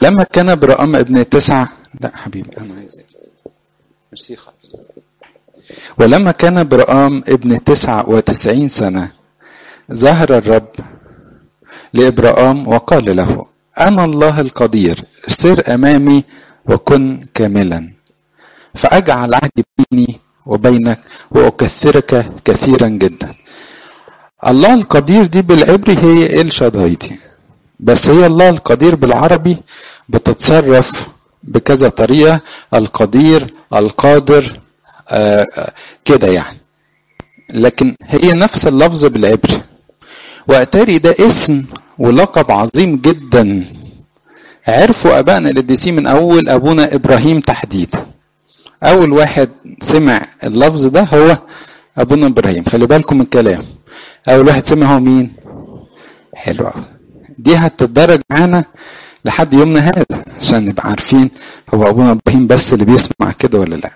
لما كان برام ابن تسعة لا حبيبي انا عايز ميرسي خالص ولما كان برام ابن تسعة وتسعين سنة ظهر الرب لإبرام وقال له أنا الله القدير سر أمامي وكن كاملا فأجعل عهدي بيني وبينك وأكثرك كثيرا جدا الله القدير دي بالعبري هي إل شدايتي بس هي الله القدير بالعربي بتتصرف بكذا طريقة القدير القادر آه كده يعني لكن هي نفس اللفظ بالعبري وأتاري ده اسم ولقب عظيم جدا عرفوا أبائنا القديسين من أول أبونا إبراهيم تحديدا أول واحد سمع اللفظ ده هو أبونا إبراهيم خلي بالكم من الكلام أول واحد سمع هو مين؟ حلو أوي دي هتتدرج معانا لحد يومنا هذا عشان نبقى عارفين هو أبونا إبراهيم بس اللي بيسمع كده ولا لأ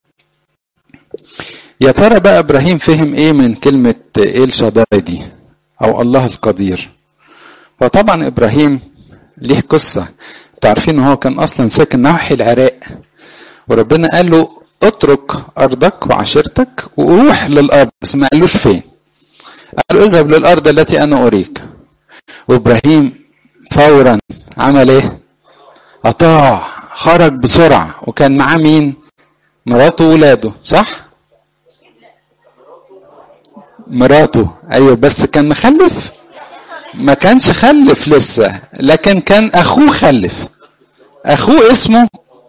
يا ترى بقى إبراهيم فهم إيه من كلمة إيه الشداي دي أو الله القدير وطبعا إبراهيم ليه قصة تعرفين هو كان أصلا ساكن نواحي العراق وربنا قال له اترك أرضك وعشيرتك وروح للأرض بس ما قالوش فين قال له اذهب للأرض التي أنا أريك وإبراهيم فورا عمل إيه أطاع خرج بسرعة وكان معاه مين مراته وولاده صح مراته ايوه بس كان مخلف ما كانش خلف لسه لكن كان اخوه خلف اخوه اسمه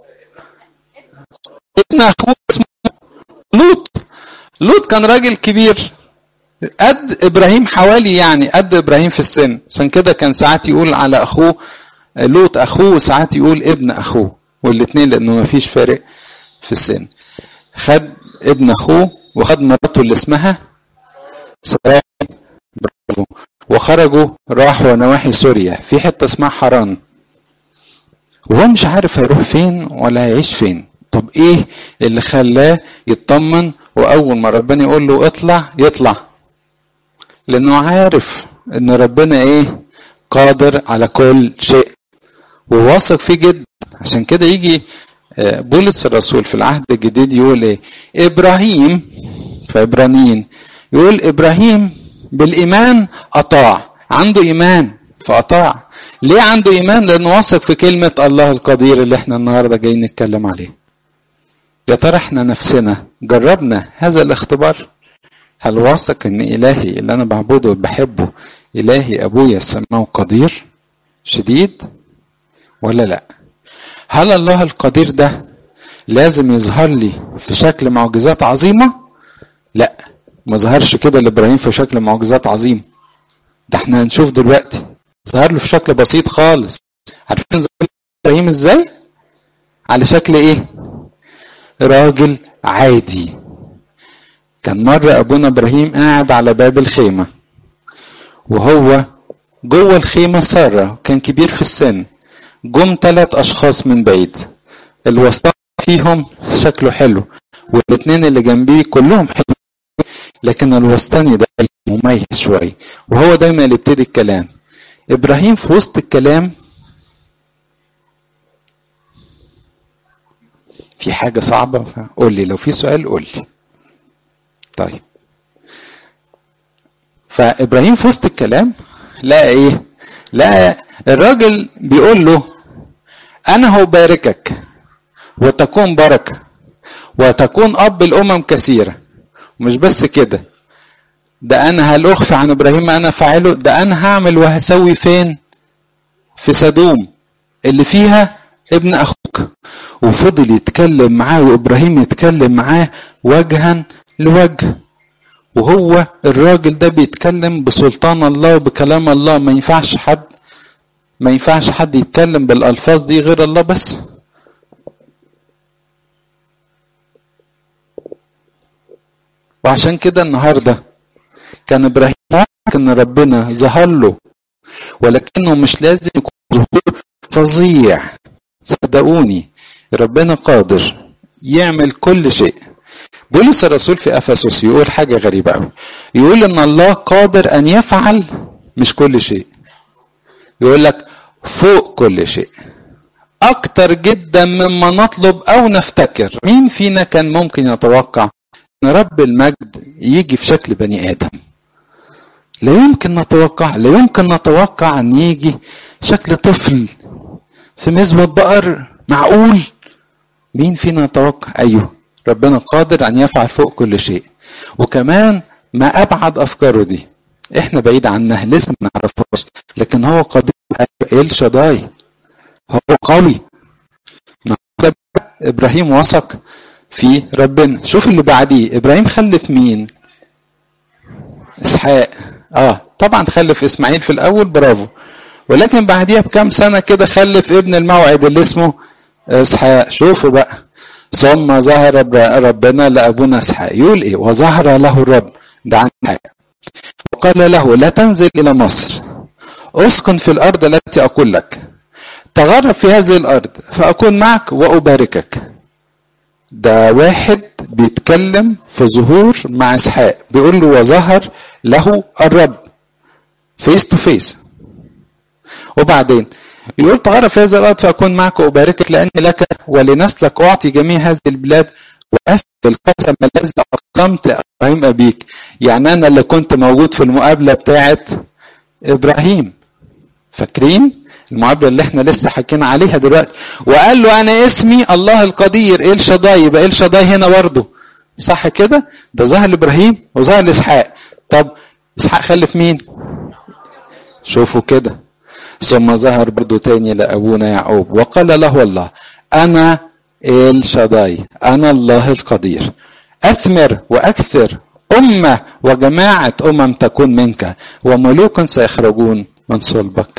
ابن اخوه اسمه لوط لوط كان راجل كبير قد ابراهيم حوالي يعني قد ابراهيم في السن عشان كده كان ساعات يقول على اخوه لوط اخوه ساعات يقول ابن اخوه والاثنين لانه ما فيش فارق في السن خد ابن اخوه وخد مراته اللي اسمها سراي برافو وخرجوا راحوا نواحي سوريا في حته اسمها حران وهو مش عارف هيروح فين ولا هيعيش فين طب ايه اللي خلاه يطمن واول ما ربنا يقول له اطلع يطلع لانه عارف ان ربنا ايه قادر على كل شيء وواثق فيه جدا عشان كده يجي بولس الرسول في العهد الجديد يقول ايه ابراهيم في عبرانيين يقول ابراهيم بالايمان اطاع عنده ايمان فاطاع ليه عنده ايمان لانه واثق في كلمه الله القدير اللي احنا النهارده جايين نتكلم عليه يا ترى احنا نفسنا جربنا هذا الاختبار هل واثق ان الهي اللي انا بعبده وبحبه الهي ابويا السماوي قدير شديد ولا لا هل الله القدير ده لازم يظهر لي في شكل معجزات عظيمه لا ما ظهرش كده لابراهيم في شكل معجزات عظيمه ده احنا هنشوف دلوقتي ظهر له في شكل بسيط خالص عارفين ظهر ابراهيم ازاي على شكل ايه راجل عادي كان مرة أبونا إبراهيم قاعد على باب الخيمة وهو جوه الخيمة سارة كان كبير في السن جم ثلاث أشخاص من بعيد الوسطى فيهم شكله حلو والاثنين اللي جنبيه كلهم حلو لكن الوسطاني ده مميز شوية وهو دايما اللي يبتدي الكلام إبراهيم في وسط الكلام في حاجة صعبة قول لي لو في سؤال قول لي طيب فابراهيم في وسط الكلام لقى ايه لقى الراجل بيقول له انا هباركك وتكون بركه وتكون اب الامم كثيره ومش بس كده ده انا هل اخفي عن ابراهيم ما انا فاعله ده انا هعمل وهسوي فين في سدوم اللي فيها ابن اخوك وفضل يتكلم معاه وابراهيم يتكلم معاه وجها لوجه وهو الراجل ده بيتكلم بسلطان الله وبكلام الله ما ينفعش حد ما ينفعش حد يتكلم بالالفاظ دي غير الله بس وعشان كده النهارده كان ابراهيم ان ربنا ظهر له ولكنه مش لازم يكون ظهور فظيع صدقوني ربنا قادر يعمل كل شيء بولس الرسول في افسس يقول حاجه غريبه قوي يقول ان الله قادر ان يفعل مش كل شيء يقول لك فوق كل شيء اكتر جدا مما نطلب او نفتكر مين فينا كان ممكن يتوقع ان رب المجد يجي في شكل بني ادم لا يمكن نتوقع لا يمكن نتوقع ان يجي شكل طفل في مزبة بقر معقول مين فينا يتوقع ايوه ربنا قادر ان يفعل فوق كل شيء وكمان ما ابعد افكاره دي احنا بعيد عنها لسه ما نعرفهاش لكن هو قادر ال شداي هو قوي ابراهيم وثق في ربنا شوف اللي بعديه ابراهيم خلف مين اسحاق اه طبعا خلف اسماعيل في الاول برافو ولكن بعديها بكام سنه كده خلف ابن الموعد اللي اسمه اسحاق شوفوا بقى ثم ظهر ربنا لابونا اسحاق يقول ايه وظهر له الرب ده عن اسحاق وقال له لا تنزل الى مصر اسكن في الارض التي اقول لك تغرب في هذه الارض فاكون معك واباركك ده واحد بيتكلم في ظهور مع اسحاق بيقول له وظهر له الرب فيس تو فيس وبعدين يقول تغرب في هذه الارض فاكون معك واباركك لاني لك ولنسلك اعطي جميع هذه البلاد وافي القسم الذي اقسمت ابراهيم ابيك يعني انا اللي كنت موجود في المقابله بتاعه ابراهيم فاكرين المقابله اللي احنا لسه حكينا عليها دلوقتي وقال له انا اسمي الله القدير ايه الشداي يبقى ايه الشداي هنا برضه صح كده ده ظهر لابراهيم وظهر لاسحاق طب اسحاق خلف مين شوفوا كده ثم ظهر برضه تاني لابونا يعقوب وقال له الله انا ال شداي انا الله القدير اثمر واكثر امه وجماعه امم تكون منك وملوك سيخرجون من صلبك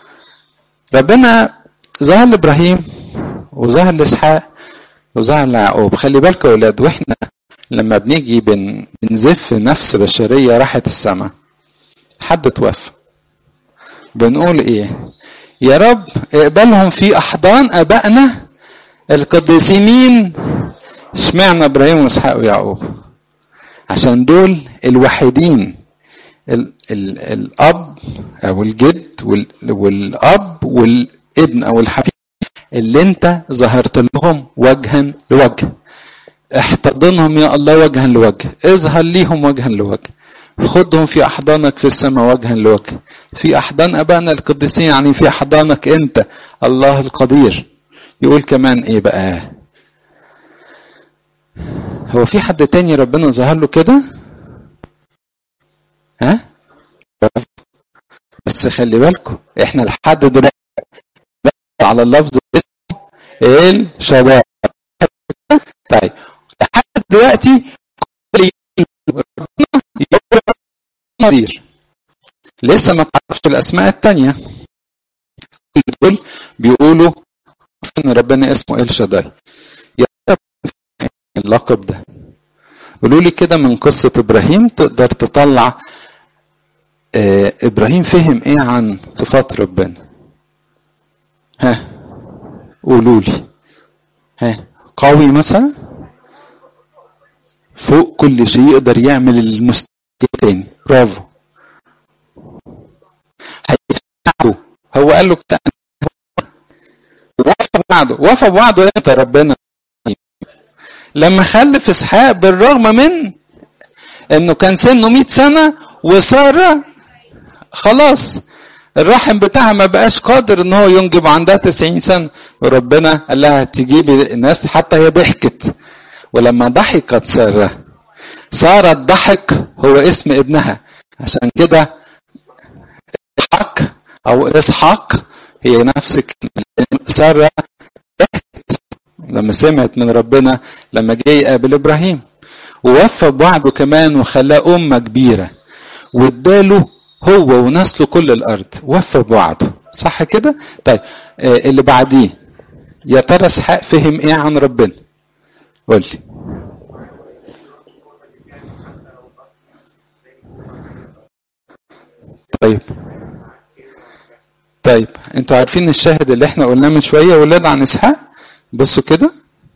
ربنا ظهر لابراهيم وظهر لاسحاق وظهر ليعقوب خلي بالكم يا اولاد واحنا لما بنيجي بن... بنزف نفس بشريه راحت السماء حد توفى بنقول ايه يا رب اقبلهم في احضان ابائنا القديسين اشمعنى ابراهيم واسحاق ويعقوب عشان دول الوحيدين ال ال الاب او الجد وال والاب والابن او الحفيد اللي انت ظهرت لهم وجها لوجه احتضنهم يا الله وجها لوجه اظهر ليهم وجها لوجه خدهم في احضانك في السماء وجها لوجه في احضان ابائنا القديسين يعني في احضانك انت الله القدير يقول كمان ايه بقى هو في حد تاني ربنا ظهر له كده ها بس خلي بالكم احنا لحد دلوقتي على اللفظ الشباب طيب لحد دلوقتي نظير لسه ما تعرفش الاسماء التانية دول بيقولوا ان ربنا اسمه ال شداي يا رب اللقب ده قولوا لي كده من قصة ابراهيم تقدر تطلع آه ابراهيم فهم ايه عن صفات ربنا ها قولوا لي ها قوي مثلا فوق كل شيء يقدر يعمل المستوى تاني برافو هيفتحه هو قال له كده وفى بوعده وفى بوعده امتى ربنا لما خلف اسحاق بالرغم من انه كان سنه 100 سنه وساره خلاص الرحم بتاعها ما بقاش قادر ان هو ينجب عندها 90 سنه وربنا قال لها تجيبي الناس حتى هي ضحكت ولما ضحكت ساره ساره الضحك هو اسم ابنها عشان كده اسحاق او اسحاق هي نفس ساره ضحكت لما سمعت من ربنا لما جه يقابل ابراهيم ووفى بوعده كمان وخلاه امه كبيره واداله هو ونسله كل الارض وفى بوعده صح كده طيب آه اللي بعديه يا ترى اسحاق فهم ايه عن ربنا قول لي طيب طيب انتوا عارفين الشاهد اللي احنا قلناه من شويه ولاد عن اسحاق بصوا كده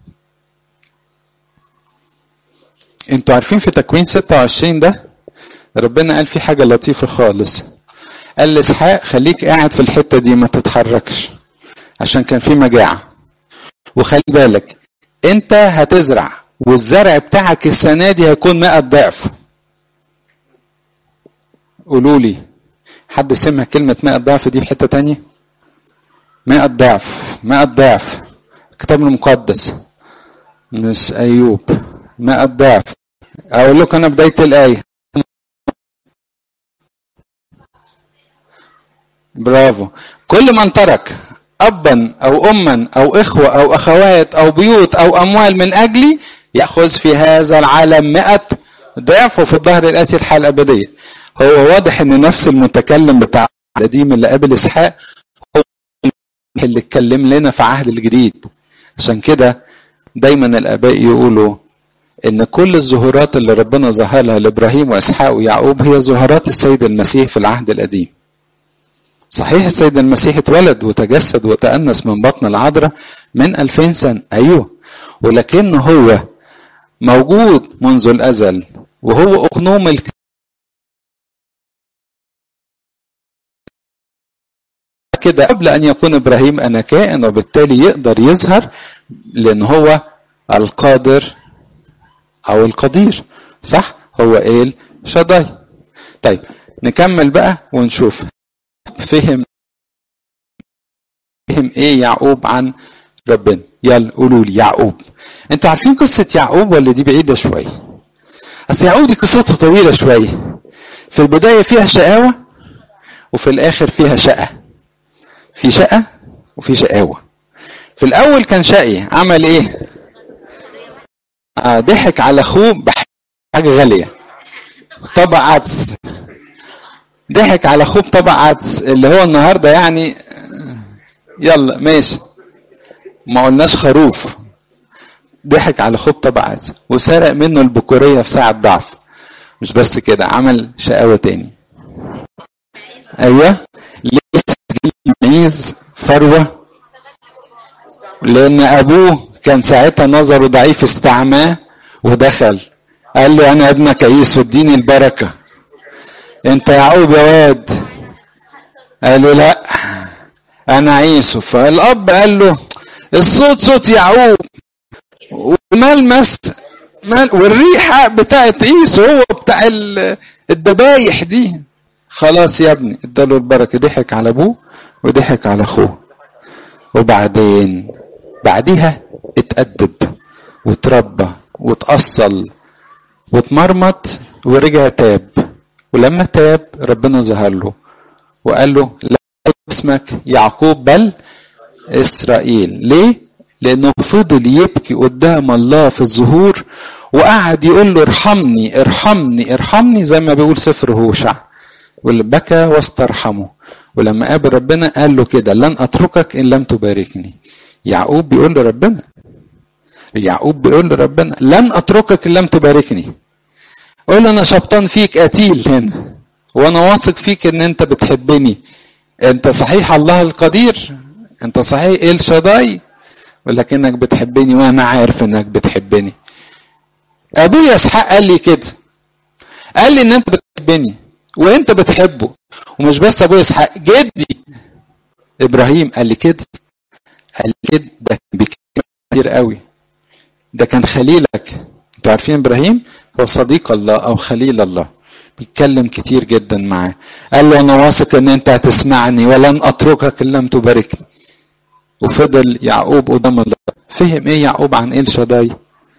انتوا عارفين في تكوين 26 ده ربنا قال في حاجة لطيفة خالص قال لإسحاق خليك قاعد في الحتة دي ما تتحركش عشان كان في مجاعة وخلي بالك انت هتزرع والزرع بتاعك السنة دي هيكون 100 ضعف قولوا لي حد سمع كلمة 100 ضعف دي في حتة تانية 100 ضعف 100 ضعف الكتاب المقدس مش أيوب 100 ضعف أقول لكم أنا بداية الآية برافو كل من ترك أبا أو أما أو إخوة أو أخوات أو بيوت أو أموال من أجلي يأخذ في هذا العالم مئة ضعف وفي الظهر الآتي الحياة الأبدية هو واضح إن نفس المتكلم بتاع القديم اللي قابل إسحاق هو اللي اتكلم لنا في عهد الجديد عشان كده دايما الآباء يقولوا إن كل الظهورات اللي ربنا ظهرها لإبراهيم وإسحاق ويعقوب هي ظهورات السيد المسيح في العهد القديم صحيح السيد المسيح اتولد وتجسد وتأنس من بطن العذراء من ألفين سنة أيوه ولكن هو موجود منذ الأزل وهو أقنوم الك... كده قبل أن يكون إبراهيم أنا كائن وبالتالي يقدر يظهر لأن هو القادر أو القدير صح هو إيل شداي طيب نكمل بقى ونشوف فهم فهم ايه يعقوب عن ربنا يلا قولوا لي يعقوب انتوا عارفين قصة يعقوب ولا دي بعيدة شوية اصل يعقوب دي قصته طويلة شوية في البداية فيها شقاوة وفي الاخر فيها شقة في شقة وفي شقاوة في الاول كان شقي عمل ايه آه ضحك على اخوه بحاجة غالية طبق عدس ضحك على اخوه بطبق عدس اللي هو النهارده يعني يلا ماشي ما قلناش خروف ضحك على اخوه بطبق عدس وسرق منه البكوريه في ساعه ضعف مش بس كده عمل شقاوه تاني ايوه ليه معيز فروه لان ابوه كان ساعتها نظره ضعيف استعماه ودخل قال له انا ابنك عيسو اديني البركه انت يعقوب يا واد قال له لا انا عيسو فالاب قال له الصوت صوت يعقوب والملمس مال والريحه بتاعت عيسو هو بتاع الدبايح دي خلاص يا ابني اداله البركه ضحك على ابوه وضحك على اخوه وبعدين بعديها اتأدب وتربى وتأصل واتمرمط ورجع تاب ولما تاب ربنا ظهر له وقال له لا اسمك يعقوب بل اسرائيل ليه لانه فضل يبكي قدام الله في الظهور وقعد يقول له ارحمني ارحمني ارحمني زي ما بيقول سفر هوشع واللي بكى واسترحمه ولما قابل ربنا قال له كده لن اتركك ان لم تباركني يعقوب بيقول لربنا يعقوب بيقول لربنا لن اتركك ان لم تباركني قول انا شبطان فيك قتيل هنا وانا واثق فيك ان انت بتحبني انت صحيح الله القدير انت صحيح ايه الشداي ولكنك بتحبني وانا عارف انك بتحبني ابويا اسحاق قال لي كده قال لي ان انت بتحبني وانت بتحبه ومش بس ابويا اسحاق جدي ابراهيم قال لي كده قال لي كده ده كان كتير قوي ده كان خليلك انتوا عارفين ابراهيم هو صديق الله او خليل الله بيتكلم كتير جدا معاه قال له انا واثق ان انت هتسمعني ولن اتركك ان لم تباركني وفضل يعقوب قدام الله فهم ايه يعقوب عن ايه شداي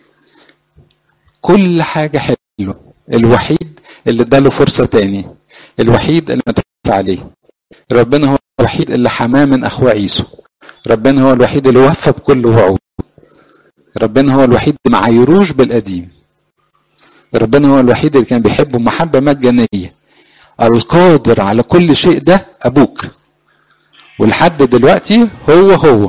كل حاجه حلوه الوحيد اللي اداله فرصه تاني الوحيد اللي ما عليه ربنا هو الوحيد اللي حماه من اخوه عيسو ربنا هو الوحيد اللي وفى بكل وعود ربنا هو الوحيد اللي ما عايروش بالقديم ربنا هو الوحيد اللي كان بيحبه محبة مجانية القادر على كل شيء ده أبوك ولحد دلوقتي هو هو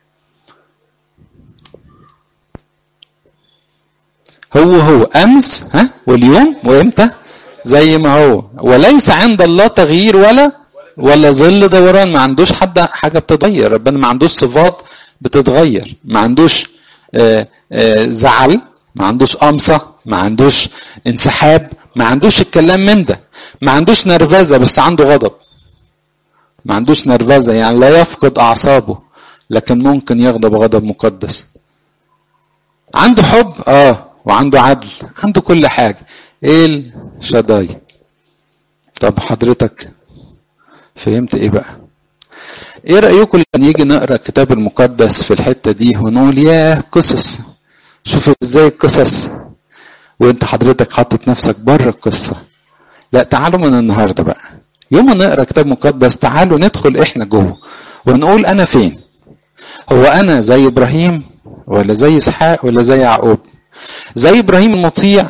هو هو أمس ها واليوم وإمتى زي ما هو وليس عند الله تغيير ولا ولا ظل دوران ما عندوش حد حاجة بتتغير ربنا ما عندوش صفات بتتغير ما عندوش آآ آآ زعل ما عندوش قمصة ما عندوش انسحاب ما عندوش الكلام من ده ما عندوش نرفزة بس عنده غضب ما عندوش نرفزة يعني لا يفقد أعصابه لكن ممكن يغضب غضب مقدس عنده حب اه وعنده عدل عنده كل حاجة ايه الشداي طب حضرتك فهمت ايه بقى ايه رأيكم لما نيجي نقرأ الكتاب المقدس في الحتة دي ونقول ياه قصص شوف ازاي القصص وانت حضرتك حاطط نفسك بره القصة لا تعالوا من النهاردة بقى يوم ما نقرأ كتاب مقدس تعالوا ندخل احنا جوه ونقول انا فين هو انا زي ابراهيم ولا زي اسحاق ولا زي يعقوب زي ابراهيم المطيع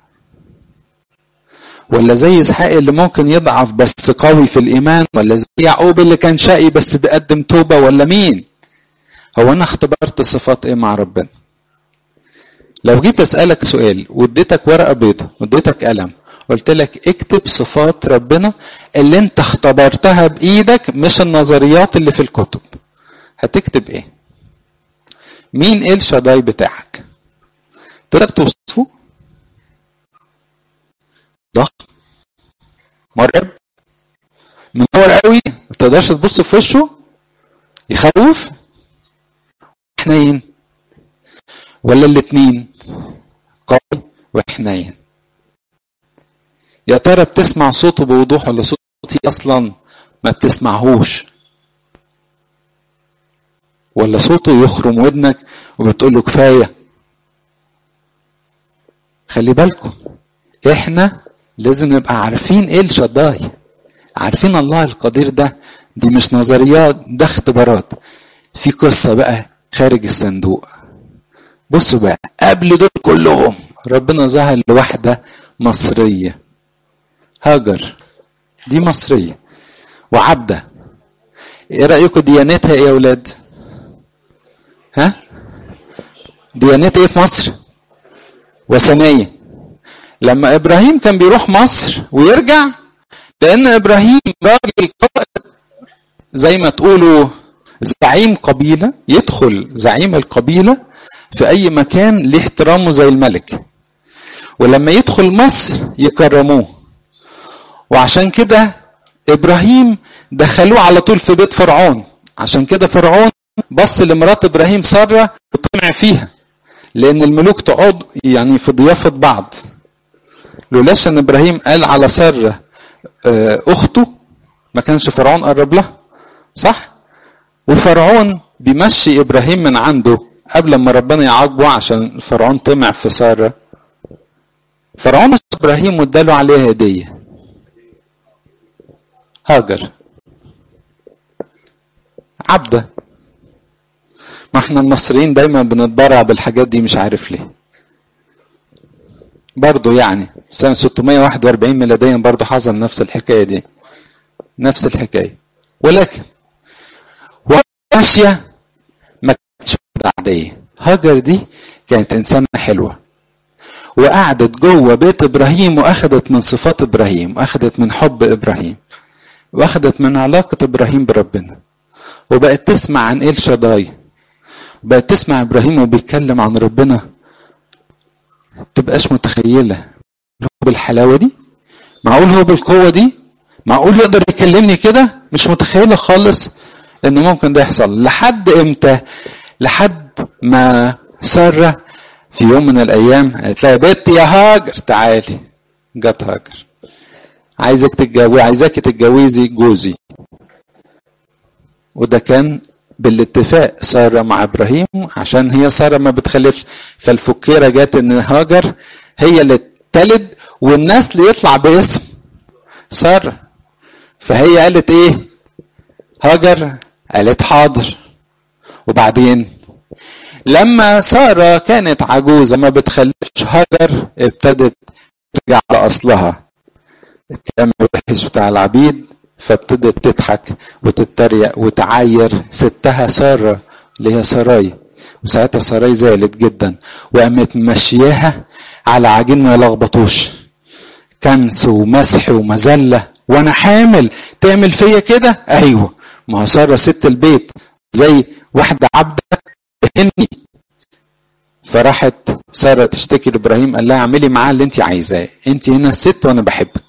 ولا زي اسحاق اللي ممكن يضعف بس قوي في الايمان ولا زي يعقوب اللي كان شقي بس بيقدم توبه ولا مين هو انا اختبرت صفات ايه مع ربنا لو جيت اسالك سؤال واديتك ورقه بيضاء واديتك قلم قلت لك اكتب صفات ربنا اللي انت اختبرتها بايدك مش النظريات اللي في الكتب هتكتب ايه مين ايه الشداي بتاعك تقدر توصفه ضخم مرعب منور قوي ما تقدرش تبص في وشه يخوف حنين ولا الاتنين قوي وحنين يا ترى بتسمع صوته بوضوح ولا صوتي اصلا ما بتسمعهوش ولا صوته يخرم ودنك وبتقول له كفايه خلي بالكم احنا لازم نبقى عارفين ايه الشداي عارفين الله القدير ده دي مش نظريات ده اختبارات في قصه بقى خارج الصندوق بصوا بقى قبل دول كلهم ربنا ظهر لواحده مصريه هاجر دي مصريه وعبده ايه رايكم ديانتها ايه يا اولاد ها ديانتها ايه في مصر وثنيه لما ابراهيم كان بيروح مصر ويرجع لان ابراهيم راجل قائد زي ما تقولوا زعيم قبيله يدخل زعيم القبيله في اي مكان ليه احترامه زي الملك ولما يدخل مصر يكرموه وعشان كده ابراهيم دخلوه على طول في بيت فرعون عشان كده فرعون بص لمرات ابراهيم ساره وطمع فيها لان الملوك تقعد يعني في ضيافه بعض لولاش ان ابراهيم قال على ساره اخته ما كانش فرعون قرب لها صح وفرعون بيمشي ابراهيم من عنده قبل ما ربنا يعاقبه عشان فرعون طمع في ساره فرعون ابراهيم واداله عليها هديه هاجر عبده ما احنا المصريين دايما بنتبرع بالحاجات دي مش عارف ليه برضه يعني سنة 641 ميلاديا برضه حصل نفس الحكاية دي نفس الحكاية ولكن ماشية ما كانتش عادية هاجر دي كانت إنسانة حلوة وقعدت جوه بيت إبراهيم وأخدت من صفات إبراهيم وأخدت من حب إبراهيم وأخدت من علاقة إبراهيم بربنا وبقت تسمع عن إيه الشداي بقت تسمع إبراهيم وبيتكلم عن ربنا تبقاش متخيلة هو بالحلاوة دي معقول هو بالقوة دي معقول يقدر يكلمني كده مش متخيلة خالص ان ممكن ده يحصل لحد امتى لحد ما سارة في يوم من الايام قالت لها بنتي يا هاجر تعالي جت هاجر عايزك تتجوزي عايزاكي تتجوزي جوزي وده كان بالاتفاق ساره مع ابراهيم عشان هي ساره ما بتخلفش فالفكيره جت ان هاجر هي اللي تلد والنسل يطلع باسم ساره فهي قالت ايه هاجر قالت حاضر وبعدين لما ساره كانت عجوزه ما بتخلفش هاجر ابتدت ترجع لاصلها الكلام الوحش بتاع العبيد فابتدت تضحك وتتريق وتعاير ستها ساره اللي هي سراي وساعتها سراي زعلت جدا وقامت مشياها على عجين ما يلخبطوش كنس ومسح ومذله وانا حامل تعمل فيا كده ايوه ما هو ساره ست البيت زي واحده عبده تهني فراحت ساره تشتكي لابراهيم قال لها اعملي معاه اللي انت عايزاه انت هنا الست وانا بحبك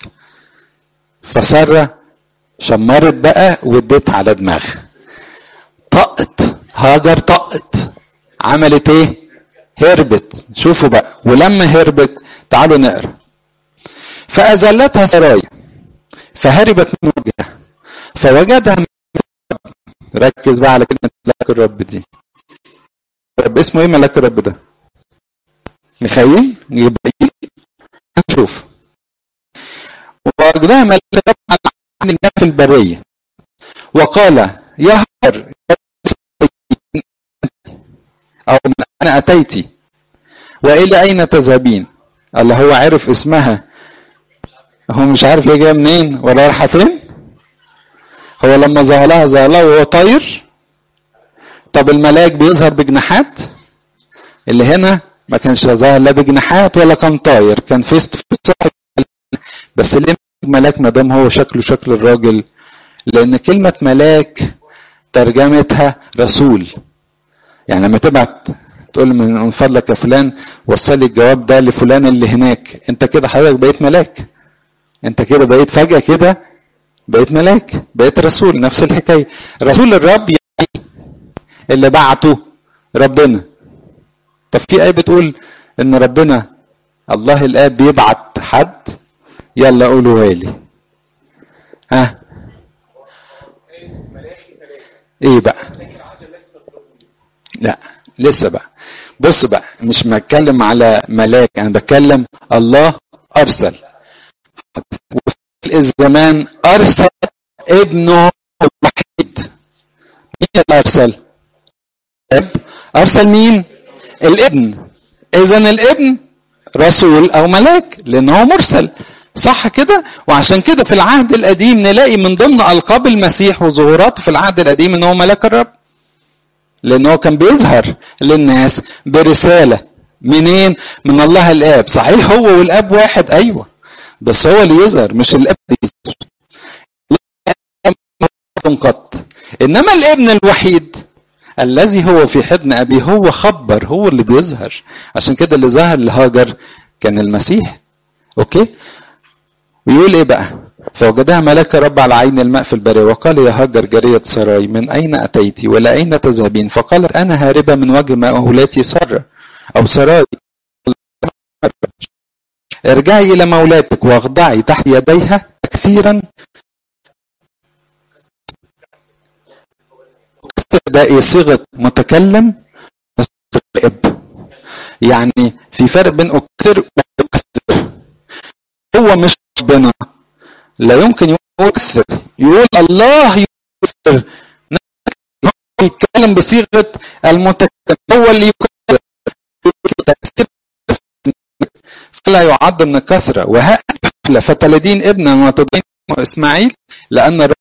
فساره شمرت بقى واديت على دماغها طقت هاجر طقت عملت ايه هربت شوفوا بقى ولما هربت تعالوا نقرا فأزلتها سرايا فهربت من وجهها فوجدها من ركز بقى على كلمة ملاك الرب دي رب اسمه ايه ملاك الرب ده ميخائيل يبقى نشوف ووجدها ملاك الرب عن الماء في البرية وقال يا هر أو من أنا أتيت وإلى أين تذهبين الله هو عرف اسمها هو مش عارف هي جايه منين ولا رايحه فين هو لما ظهر لها ظهر لها وهو طاير طب الملاك بيظهر بجناحات اللي هنا ما كانش ظاهر لا بجناحات ولا كان طاير كان فيس تو فيس بس ليه ملاك ما دام هو شكله شكل الراجل لان كلمه ملاك ترجمتها رسول يعني لما تبعت تقول من فضلك يا فلان وصل لي الجواب ده لفلان اللي هناك انت كده حضرتك بقيت ملاك انت كده بقيت فجأة كده بقيت ملاك بقيت رسول نفس الحكاية رسول الرب يعني اللي بعته ربنا طب في آية بتقول إن ربنا الله الآب بيبعت حد يلا قولوا لي ها ايه بقى لا لسه بقى بص بقى مش بتكلم على ملاك انا بتكلم الله ارسل وفي الزمان ارسل ابنه الوحيد مين اللي ارسل اب ارسل مين الابن اذا الابن رسول او ملاك لان هو مرسل صح كده وعشان كده في العهد القديم نلاقي من ضمن القاب المسيح وظهوراته في العهد القديم ان هو ملاك الرب لان هو كان بيظهر للناس برساله منين من الله الاب صحيح هو والاب واحد ايوه بس هو اللي يظهر مش الاب اللي يظهر قط انما الابن الوحيد الذي هو في حضن ابيه هو خبر هو اللي بيظهر عشان كده اللي ظهر لهاجر كان المسيح اوكي ويقول ايه بقى فوجدها ملاك رب على عين الماء في البرية وقال يا هاجر جارية سراي من أين أتيت ولا أين تذهبين فقالت أنا هاربة من وجه مولاتي سارة أو سراي ارجعي إلى مولاتك واخضعي تحت يديها كثيرا ده صيغة متكلم الاب يعني في فرق بين أكثر وأكثر هو مش ربنا لا يمكن يقول أكثر يقول الله يكثر يتكلم بصيغة المتكلم هو اللي يكثر فلا يعد من الكثرة وها فتلدين ابنا وتضعين اسماعيل لأن الرب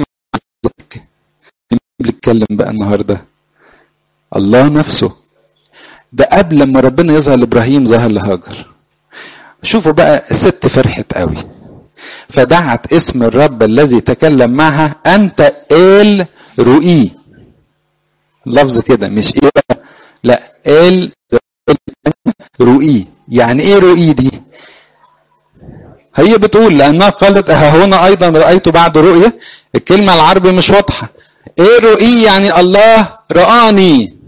بيتكلم بقى النهارده الله نفسه ده قبل لما ربنا يظهر لابراهيم ظهر لهاجر شوفوا بقى الست فرحت قوي فدعت اسم الرب الذي تكلم معها انت ال رؤي لفظ كده مش ايه لا ال رؤي يعني ايه رؤي دي هي بتقول لانها قالت ها هنا ايضا رايت بعد رؤيه الكلمه العربي مش واضحه ايه رؤي يعني الله رآني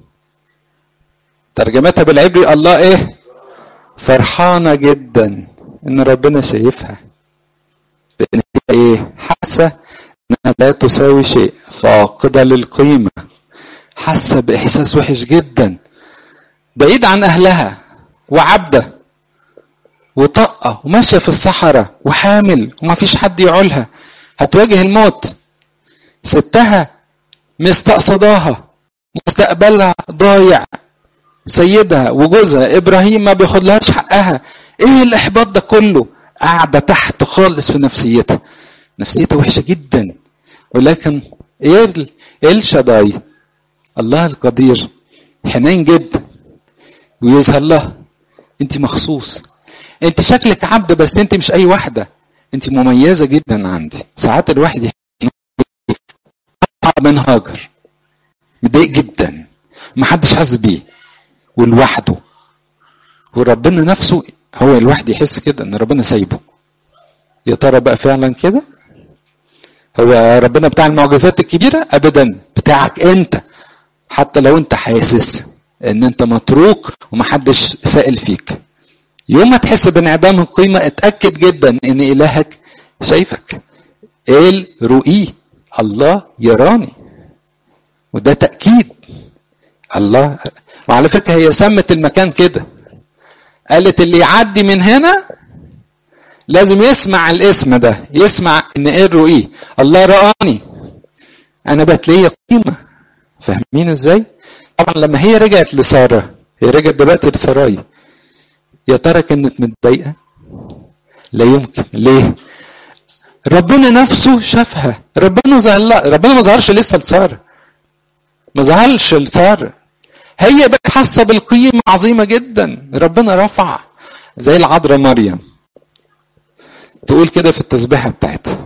ترجمتها بالعبري الله ايه فرحانة جدا ان ربنا شايفها لان هي ايه حاسة انها لا تساوي شيء فاقدة للقيمة حاسة باحساس وحش جدا بعيد عن اهلها وعبدة وطاقة وماشية في الصحراء وحامل وما فيش حد يعولها هتواجه الموت ستها مستقصداها مستقبلها ضايع سيدها وجوزها ابراهيم ما بياخدلهاش حقها ايه الاحباط ده كله قاعده تحت خالص في نفسيتها نفسيتها وحشه جدا ولكن ايه الشداي الله القدير حنين جدا ويظهر لها انت مخصوص انت شكلك عبد بس انت مش اي واحده انت مميزه جدا عندي ساعات الواحد من هاجر متضايق جدا محدش حاسس بيه ولوحده وربنا نفسه هو الواحد يحس كده ان ربنا سايبه يا ترى بقى فعلا كده هو ربنا بتاع المعجزات الكبيره ابدا بتاعك انت حتى لو انت حاسس ان انت متروك ومحدش سائل فيك يوم ما تحس بانعدام القيمة اتأكد جدا ان الهك شايفك قال رؤيه الله يراني وده تأكيد الله وعلى فكرة هي سمت المكان كده قالت اللي يعدي من هنا لازم يسمع الاسم ده يسمع ان ايه رؤيه الله رآني انا بقت ليا قيمة فاهمين ازاي طبعا لما هي رجعت لسارة هي رجعت دلوقتي لسراي يا ترى كانت متضايقة لا يمكن ليه ربنا نفسه شافها ربنا ظهر ربنا ما ظهرش لسه لسارة ما ظهرش لسارة هي بقت حاسة بالقيمة عظيمة جدا ربنا رفع زي العذراء مريم تقول كده في التسبيحة بتاعتها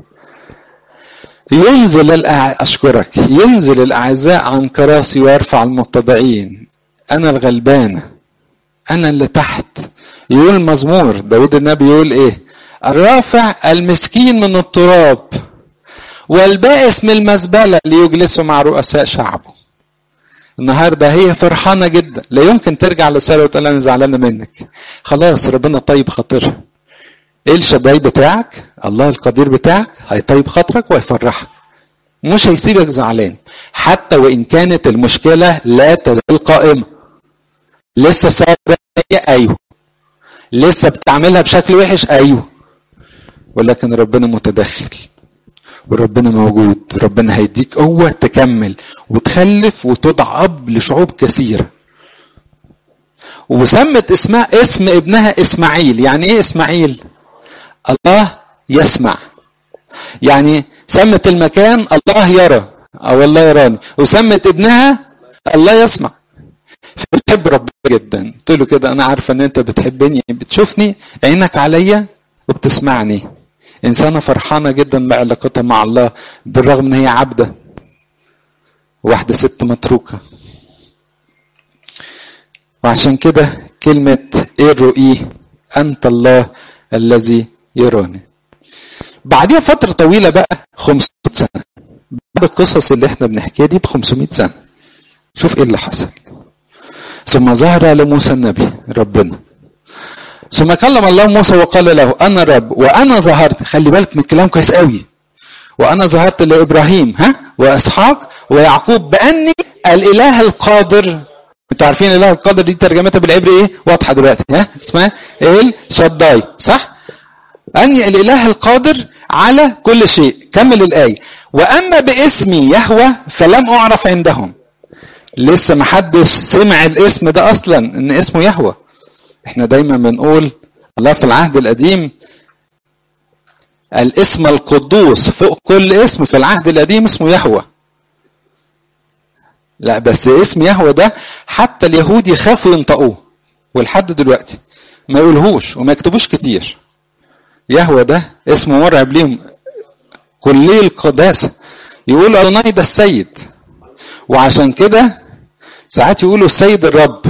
ينزل الأع... أشكرك ينزل الأعزاء عن كراسي ويرفع المتضعين أنا الغلبانة أنا اللي تحت يقول مزمور داود النبي يقول إيه الرافع المسكين من التراب والبائس من المزبلة ليجلسوا مع رؤساء شعبه النهارده هي فرحانه جدا لا يمكن ترجع لساره وتقول انا زعلانه منك خلاص ربنا طيب خاطرها ايه الشداي بتاعك الله القدير بتاعك هيطيب خاطرك ويفرحك مش هيسيبك زعلان حتى وان كانت المشكله لا تزال قائمه لسه ساره ايوه لسه بتعملها بشكل وحش ايوه ولكن ربنا متدخل وربنا موجود ربنا هيديك قوة تكمل وتخلف وتدعى أب لشعوب كثيرة وسمت اسمها اسم ابنها إسماعيل يعني إيه إسماعيل الله يسمع يعني سمت المكان الله يرى أو الله يراني وسمت ابنها الله يسمع بتحب ربنا جدا قلت له كده أنا عارفة إن أنت بتحبني بتشوفني عينك عليا وبتسمعني إنسانة فرحانة جدا بعلاقتها مع الله بالرغم إن هي عبدة واحدة ست متروكة وعشان كده كلمة إيه الرؤيه أنت الله الذي يراني بعديها فترة طويلة بقى 500 سنة بعد القصص اللي احنا بنحكيها دي ب 500 سنة شوف ايه اللي حصل ثم ظهر لموسى النبي ربنا ثم كلم الله موسى وقال له انا رب وانا ظهرت خلي بالك من الكلام كويس قوي وانا ظهرت لابراهيم ها واسحاق ويعقوب باني الاله القادر انتوا عارفين الاله القادر دي ترجمتها بالعبري ايه واضحه دلوقتي ها اسمها ال شداي صح اني الاله القادر على كل شيء كمل الايه واما باسمي يهوى فلم اعرف عندهم لسه ما حدش سمع الاسم ده اصلا ان اسمه يهوى احنا دايما بنقول الله في العهد القديم الاسم القدوس فوق كل اسم في العهد القديم اسمه يهوى لا بس اسم يهوى ده حتى اليهود يخافوا ينطقوه ولحد دلوقتي ما يقولهوش وما يكتبوش كتير يهوى ده اسم مرعب ليهم كلي القداسة يقول أدوناي ده السيد وعشان كده ساعات يقولوا السيد الرب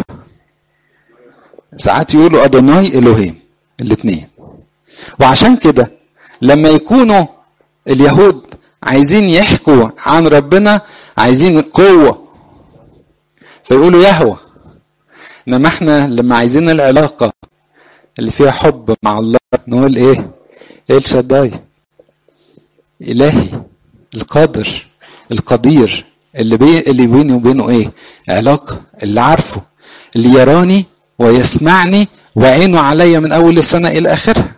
ساعات يقولوا أدوناي إلهيم الاثنين وعشان كده لما يكونوا اليهود عايزين يحكوا عن ربنا عايزين قوة فيقولوا يهوى انما احنا لما عايزين العلاقة اللي فيها حب مع الله نقول ايه ايه الشداي الهي القادر القدير اللي بي اللي بيني وبينه ايه علاقة اللي عارفه اللي يراني ويسمعني وعينه عليا من اول السنة الى اخرها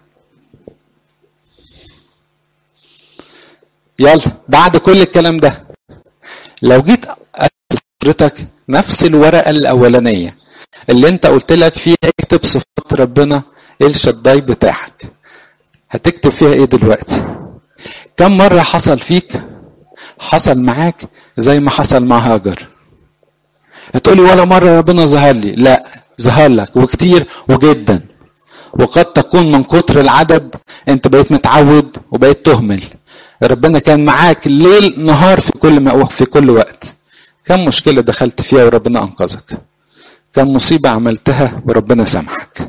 يلا بعد كل الكلام ده لو جيت حضرتك نفس الورقة الأولانية اللي أنت قلت لك فيها اكتب صفات ربنا الشداي بتاعك هتكتب فيها إيه دلوقتي؟ كم مرة حصل فيك؟ حصل معاك زي ما حصل مع هاجر هتقولي ولا مرة ربنا ظهر لي لا ظهر لك وكتير وجدا وقد تكون من كتر العدد انت بقيت متعود وبقيت تهمل ربنا كان معاك ليل نهار في كل ما في كل وقت كم مشكلة دخلت فيها وربنا أنقذك كم مصيبة عملتها وربنا سامحك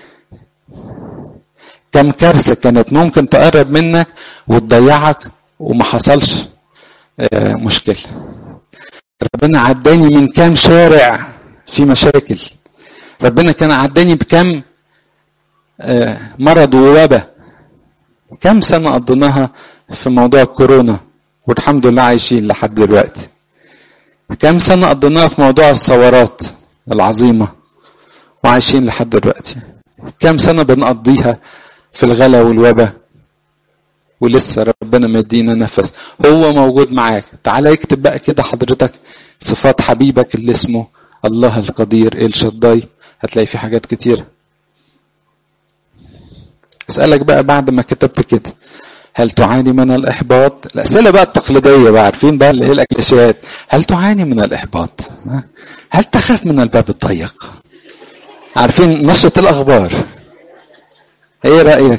كم كارثة كانت ممكن تقرب منك وتضيعك وما حصلش مشكلة ربنا ربنا عداني من كام شارع في مشاكل ربنا كان عداني بكام آه، مرض ووباء كم سنة قضيناها في موضوع الكورونا والحمد لله عايشين لحد دلوقتي كم سنة قضيناها في موضوع الثورات العظيمة وعايشين لحد دلوقتي كم سنة بنقضيها في الغلا والوباء ولسه ربنا مدينا نفس هو موجود معاك تعالى اكتب بقى كده حضرتك صفات حبيبك اللي اسمه الله القدير الشداي هتلاقي في حاجات كتير اسألك بقى بعد ما كتبت كده هل تعاني من الإحباط؟ الأسئلة بقى التقليدية بقى عارفين بقى اللي هي الأكليشيات هل تعاني من الإحباط؟ هل تخاف من الباب الضيق؟ عارفين نشرة الأخبار إيه رأيك؟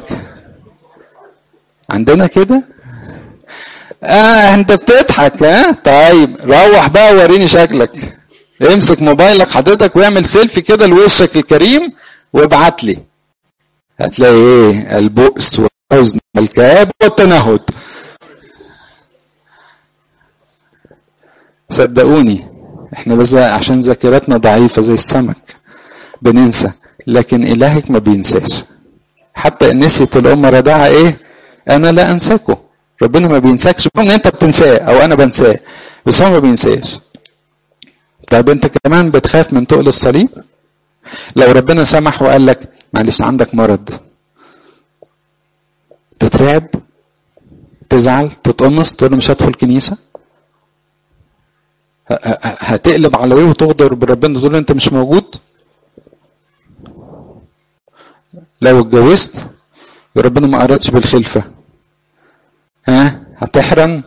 عندنا كده؟ آه أنت بتضحك ها؟ طيب روح بقى وريني شكلك امسك موبايلك حضرتك واعمل سيلفي كده لوشك الكريم وابعت لي هتلاقي ايه البؤس والحزن والكآبة والتنهد صدقوني احنا بس عشان ذاكرتنا ضعيفة زي السمك بننسى لكن إلهك ما بينساش حتى إن نسيت الأم رضاعة إيه أنا لا أنساكم ربنا ما بينساكش ان انت بتنساه او انا بنساه بس هو ما بينساش طيب انت كمان بتخاف من تقل الصليب لو ربنا سمح وقال لك معلش عندك مرض تترعب تزعل تتقمص تقول له مش هدخل كنيسه هتقلب على ايه وتغدر بربنا تقول له انت مش موجود لو اتجوزت وربنا ما ارادش بالخلفه ها هتحرم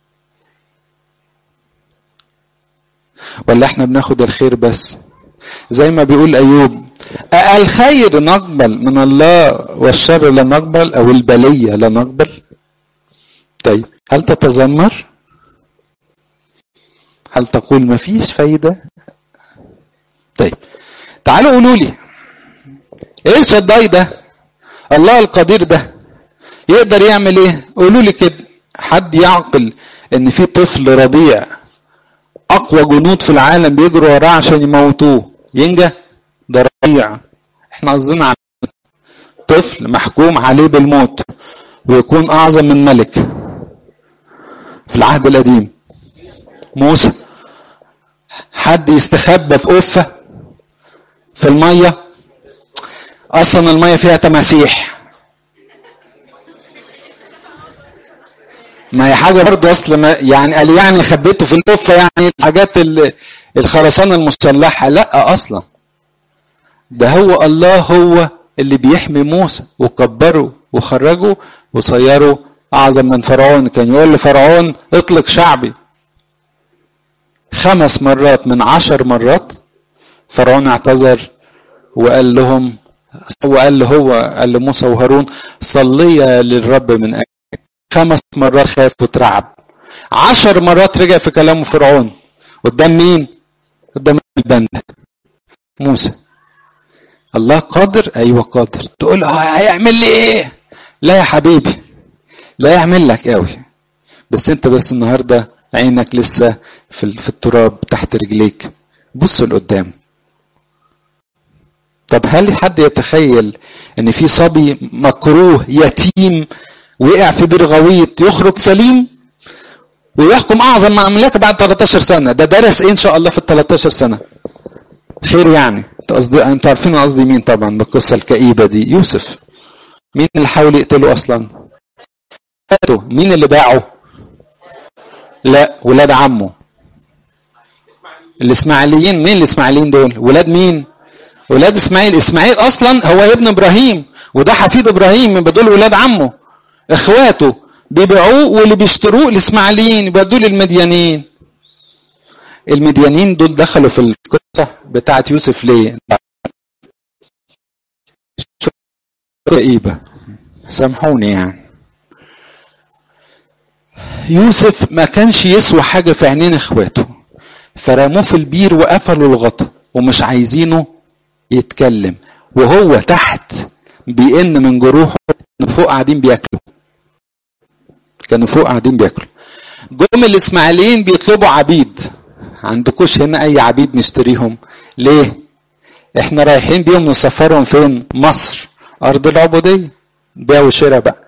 ولا احنا بناخد الخير بس زي ما بيقول ايوب الخير نقبل من الله والشر لا نقبل او البليه لا نقبل طيب هل تتذمر هل تقول ما فيش فايده طيب تعالوا قولوا لي ايه الشداي ده الله القدير ده يقدر يعمل ايه قولوا لي كده حد يعقل ان في طفل رضيع اقوى جنود في العالم بيجروا وراه عشان يموتوه ينجى ده رضيع احنا قصدنا على طفل محكوم عليه بالموت ويكون اعظم من ملك في العهد القديم موسى حد يستخبى في قفه في الميه اصلا الميه فيها تماسيح ما هي حاجة برضه أصل ما يعني قال يعني خبيته في القفة يعني الحاجات الخرسانة المسلحة لا أصلا ده هو الله هو اللي بيحمي موسى وكبره وخرجه وصيره أعظم من فرعون كان يقول لفرعون اطلق شعبي خمس مرات من عشر مرات فرعون اعتذر وقال لهم وقال له هو قال لموسى وهارون صليا للرب من أجل خمس مرات خاف وترعب عشر مرات رجع في كلامه فرعون قدام مين قدام البند موسى الله قادر ايوه قادر تقول هيعمل لي ايه لا يا حبيبي لا يعمل لك قوي بس انت بس النهارده عينك لسه في, في التراب تحت رجليك بص لقدام طب هل حد يتخيل ان في صبي مكروه يتيم وقع في بير غويط يخرج سليم ويحكم اعظم مملكه بعد 13 سنه ده درس ايه ان شاء الله في ال 13 سنه خير يعني قصدي انتوا عارفين قصدي مين طبعا بالقصه الكئيبه دي يوسف مين اللي حاول يقتله اصلا مين اللي باعه لا ولاد عمه الاسماعيليين مين الاسماعيليين دول ولاد مين ولاد اسماعيل اسماعيل اصلا هو ابن ابراهيم وده حفيد ابراهيم يبقى دول ولاد عمه اخواته بيبيعوه واللي بيشتروه الاسماعيليين يبقى دول المديانين المديانين دول دخلوا في القصه بتاعت يوسف ليه كئيبه سامحوني يعني يوسف ما كانش يسوى حاجه في عينين اخواته فرموه في البير وقفلوا الغطا ومش عايزينه يتكلم وهو تحت بيئن من جروحه فوق قاعدين بياكلوا كانوا فوق قاعدين بياكلوا جم الاسماعيليين بيطلبوا عبيد عندكوش هنا اي عبيد نشتريهم ليه احنا رايحين بيهم نسفرهم فين مصر ارض العبوديه بيع وشراء بقى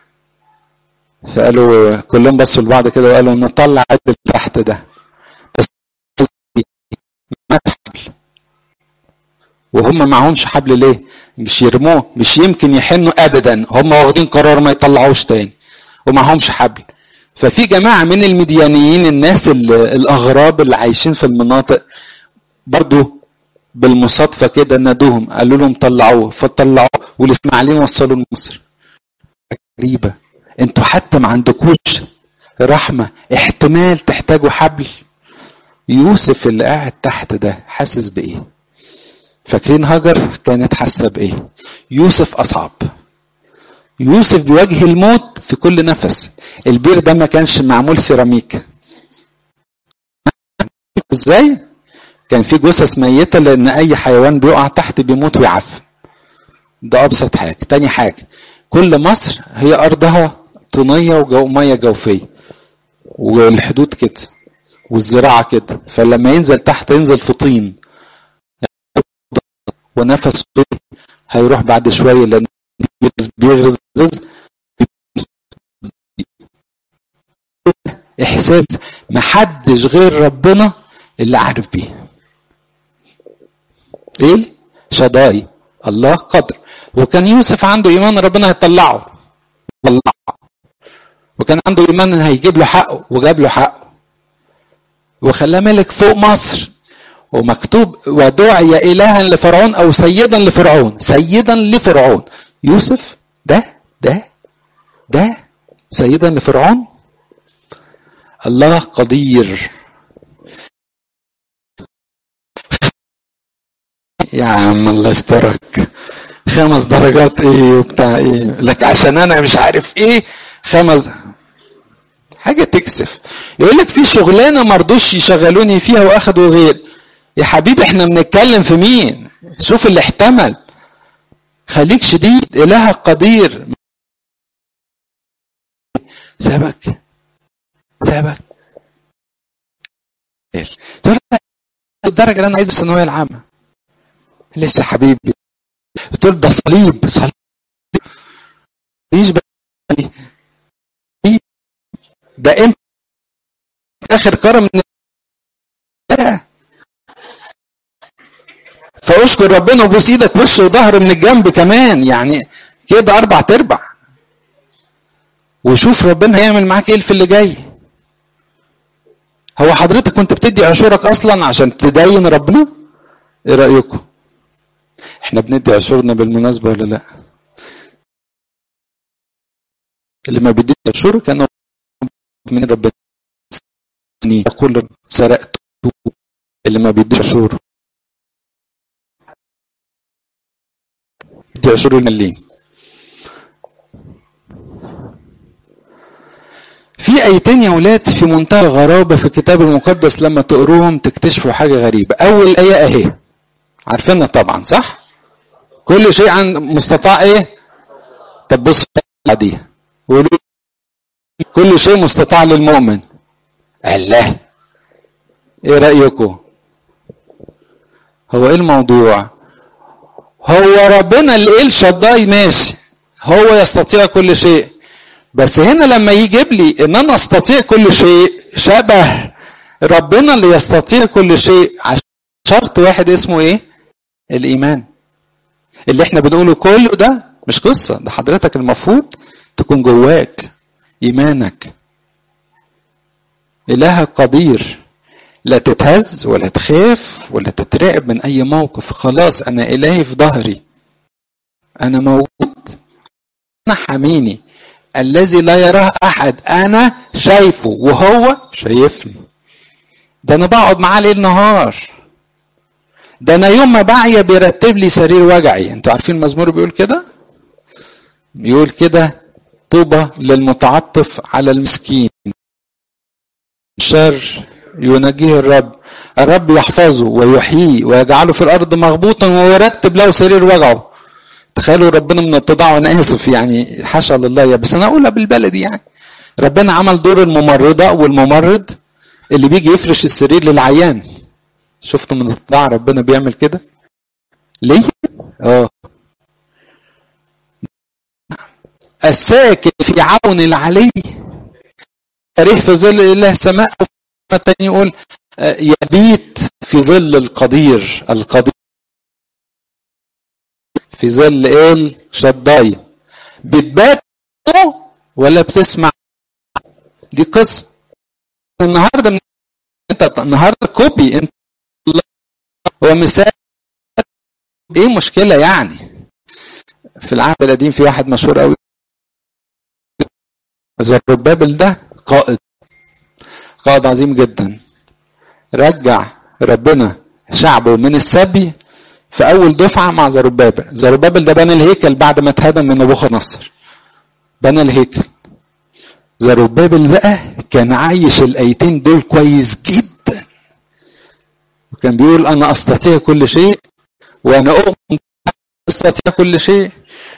فقالوا كلهم بصوا لبعض كده وقالوا نطلع اللي تحت ده بس ما حبل وهم معهمش حبل ليه مش يرموه مش يمكن يحنوا ابدا هم واخدين قرار ما يطلعوش تاني ومعهمش حبل ففي جماعة من المديانيين الناس الأغراب اللي عايشين في المناطق برضو بالمصادفة كده نادوهم قالوا لهم طلعوه فطلعوه والإسماعيليين وصلوا لمصر غريبة انتوا حتى ما عندكوش رحمة احتمال تحتاجوا حبل يوسف اللي قاعد تحت ده حاسس بإيه فاكرين هاجر كانت حاسة بإيه يوسف أصعب يوسف بيواجه الموت في كل نفس البير ده ما كانش معمول سيراميك ازاي كان في جثث ميته لان اي حيوان بيقع تحت بيموت ويعفن ده ابسط حاجه تاني حاجه كل مصر هي ارضها طينيه وجو ميه جوفيه والحدود كده والزراعه كده فلما ينزل تحت ينزل في طين ونفسه هيروح بعد شويه لان بيغرز احساس محدش غير ربنا اللي عارف بيه ايه شداي الله قدر وكان يوسف عنده ايمان ربنا هيطلعه طلعه وكان عنده ايمان ان هيجيب له حقه وجاب له حقه وخلاه ملك فوق مصر ومكتوب ودعي الها لفرعون او سيدا لفرعون سيدا لفرعون يوسف ده ده ده سيدا لفرعون الله قدير يا عم الله يسترك خمس درجات ايه وبتاع ايه لك عشان انا مش عارف ايه خمس حاجة تكسف يقول لك في شغلانة مرضوش يشغلوني فيها واخدوا غير يا حبيبي احنا بنتكلم في مين شوف اللي احتمل خليك شديد إلهك قدير سابك سابك تقول الدرجة اللي أنا عايزها في الثانوية العامة لسه حبيبي تقول ده صليب صليب ايش ده انت اخر كرم من فاشكر ربنا وبوس ايدك وش وظهر من الجنب كمان يعني كده اربع تربع وشوف ربنا هيعمل معاك ايه في اللي جاي هو حضرتك كنت بتدي عشورك اصلا عشان تدين ربنا ايه رايكم احنا بندي عشورنا بالمناسبه ولا لا اللي ما بيديش عشور كانوا من ربنا يقول سرقت اللي ما بيديش عشور دي عشور المليم في ايتين يا ولاد في منتهى الغرابه في الكتاب المقدس لما تقروهم تكتشفوا حاجه غريبه اول ايه اهي عارفينها طبعا صح كل شيء عن مستطاع ايه طب بص بعديها قولوا كل شيء مستطاع للمؤمن الله ايه رايكم هو ايه الموضوع هو ربنا اللي قال شداي ماشي هو يستطيع كل شيء بس هنا لما يجيب لي ان انا استطيع كل شيء شبه ربنا اللي يستطيع كل شيء شرط واحد اسمه ايه الايمان اللي احنا بنقوله كله ده مش قصة ده حضرتك المفروض تكون جواك ايمانك الهك قدير لا تتهز ولا تخاف ولا تترعب من اي موقف خلاص انا الهي في ظهري انا موجود انا حاميني الذي لا يراه احد انا شايفه وهو شايفني ده انا بقعد معاه ليل نهار ده انا يوم ما بعيا بيرتب لي سرير وجعي انتوا عارفين المزمور بيقول كده بيقول كده طوبى للمتعطف على المسكين شر ينجيه الرب الرب يحفظه ويحييه ويجعله في الارض مغبوطا ويرتب له سرير وجعه تخيلوا ربنا من التضاع وانا اسف يعني حاشا لله يا بس انا اقولها بالبلدي يعني ربنا عمل دور الممرضه والممرض اللي بيجي يفرش السرير للعيان شفتوا من اتباع ربنا بيعمل كده ليه اه الساكن في عون العلي تاريخ في ظل الله السماء التاني يقول يبيت في ظل القدير القدير في ظل ايه شداي بتبات ولا بتسمع دي قصه النهارده من انت النهارده كوبي انت هو مثال ايه مشكله يعني في العهد القديم في واحد مشهور قوي زربابل ده قائد قائد عظيم جدا رجع ربنا شعبه من السبي في اول دفعه مع زربابل زربابل ده بنى الهيكل بعد ما اتهدم من نبوخذ نصر بنى الهيكل زربابل بقى كان عايش الايتين دول كويس جدا وكان بيقول انا استطيع كل شيء وانا اؤمن استطيع كل شيء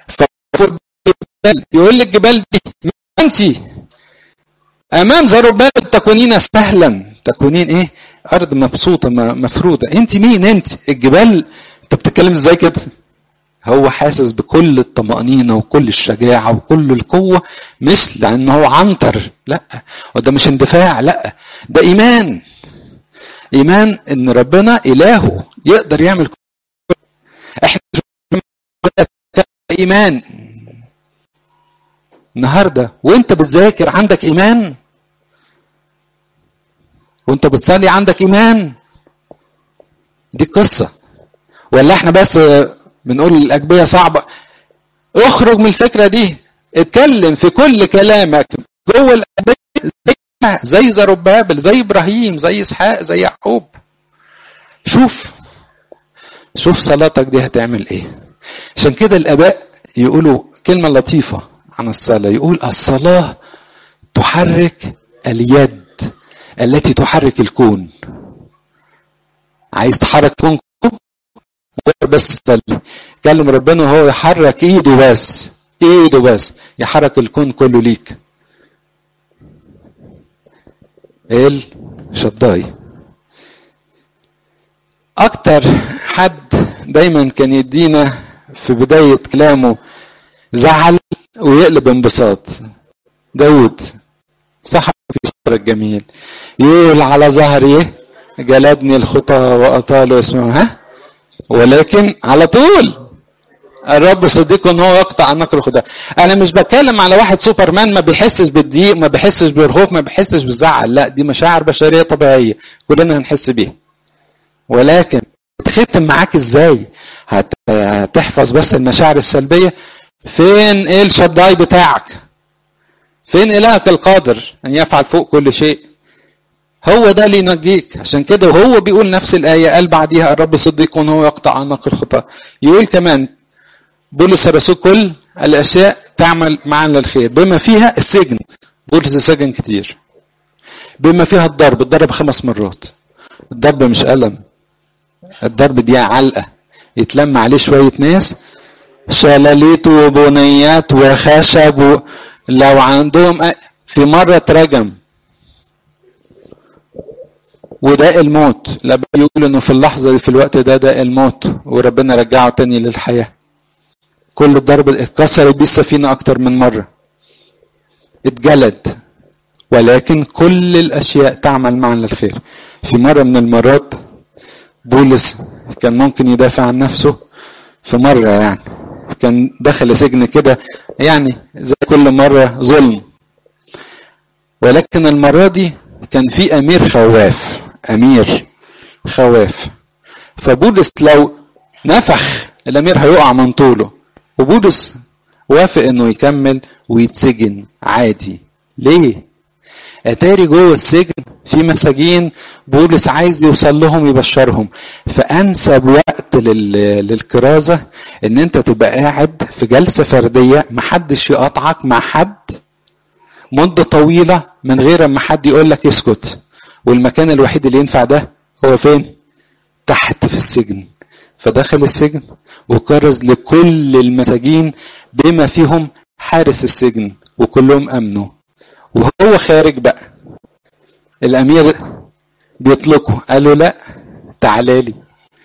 يقول لك الجبال دي انت امام زربابل تكونين سهلا تكونين ايه ارض مبسوطه مفروده انت مين انت الجبال انت بتتكلم ازاي كده هو حاسس بكل الطمأنينة وكل الشجاعة وكل القوة مش لأن هو عنتر لا وده مش اندفاع لا ده إيمان إيمان إن ربنا إلهه يقدر يعمل كل إحنا إيمان النهاردة وأنت بتذاكر عندك إيمان وأنت بتصلي عندك إيمان دي قصة ولا احنا بس بنقول الأجبية صعبة اخرج من الفكرة دي اتكلم في كل كلامك جوه الأجبية زي, زي زربابل زي إبراهيم زي إسحاق زي يعقوب شوف شوف صلاتك دي هتعمل ايه عشان كده الآباء يقولوا كلمة لطيفة عن الصلاة يقول الصلاة تحرك اليد التي تحرك الكون عايز تحرك الكون بس صلي كلم ربنا وهو يحرك ايده بس ايده بس يحرك الكون كله ليك ال شداي اكتر حد دايما كان يدينا في بداية كلامه زعل ويقلب انبساط داود صاحب الصبر الجميل يقول على ظهري جلدني الخطى وأطال اسمه ها ولكن على طول الرب صديقه ان هو يقطع عنك الخداع انا مش بتكلم على واحد سوبرمان ما بيحسش بالضيق ما بيحسش بالخوف ما بيحسش بالزعل لا دي مشاعر بشريه طبيعيه كلنا هنحس بيها ولكن تختم معاك ازاي هتحفظ بس المشاعر السلبيه فين ايه الشداي بتاعك فين الهك القادر ان يفعل فوق كل شيء هو ده اللي ينجيك عشان كده وهو بيقول نفس الآية قال بعديها الرب صديق وهو يقطع عنك الخطأ يقول كمان بولس الرسول كل الأشياء تعمل معا للخير بما فيها السجن بولس سجن كتير بما فيها الضرب الضرب خمس مرات الضرب مش ألم الضرب دي علقة يتلم عليه شوية ناس شلاليت وبنيات وخشب و... لو عندهم في مرة ترجم وده الموت لا يقول انه في اللحظه دي في الوقت ده ده الموت وربنا رجعه تاني للحياه كل الضرب اتكسرت بيه السفينه اكتر من مره اتجلد ولكن كل الاشياء تعمل معا للخير في مره من المرات بولس كان ممكن يدافع عن نفسه في مره يعني كان دخل سجن كده يعني زي كل مره ظلم ولكن المره دي كان في امير خواف امير خواف فبولس لو نفخ الامير هيقع من طوله وبولس وافق انه يكمل ويتسجن عادي ليه اتاري جوه السجن في مساجين بولس عايز يوصل لهم يبشرهم فانسب وقت لل... للكرازه ان انت تبقى قاعد في جلسه فرديه محدش يقطعك مع حد مده طويله من غير ما حد يقول لك اسكت والمكان الوحيد اللي ينفع ده هو فين تحت في السجن فدخل السجن وكرز لكل المساجين بما فيهم حارس السجن وكلهم امنوا وهو خارج بقى الامير بيطلقوا قال له لا تعالى لي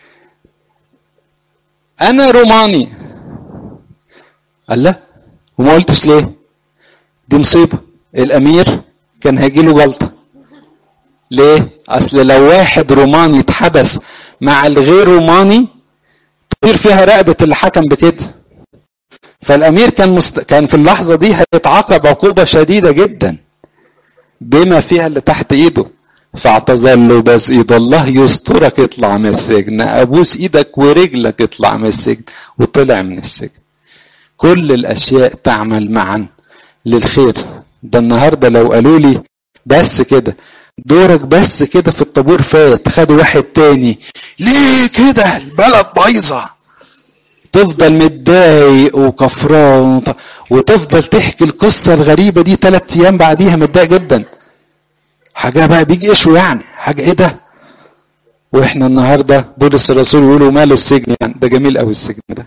انا روماني قال لا وما قلتش ليه دي مصيبه الامير كان هيجي له جلطه ليه اصل لو واحد روماني اتحبس مع الغير روماني تطير فيها رقبه اللي حكم بكده فالامير كان مست... كان في اللحظه دي هيتعاقب عقوبه شديده جدا بما فيها اللي تحت ايده فاعتذر له بس ايد الله يسترك اطلع من السجن ابوس ايدك ورجلك اطلع من السجن وطلع من السجن كل الاشياء تعمل معا للخير ده النهارده لو قالوا لي بس كده دورك بس كده في الطابور فات خدوا واحد تاني ليه كده البلد بايظه تفضل متضايق وكفران وتفضل تحكي القصة الغريبة دي ثلاث أيام بعديها متضايق جدا حاجة بقى بيجي إيشو يعني حاجة إيه ده وإحنا النهاردة بولس الرسول يقولوا ماله السجن يعني ده جميل قوي السجن ده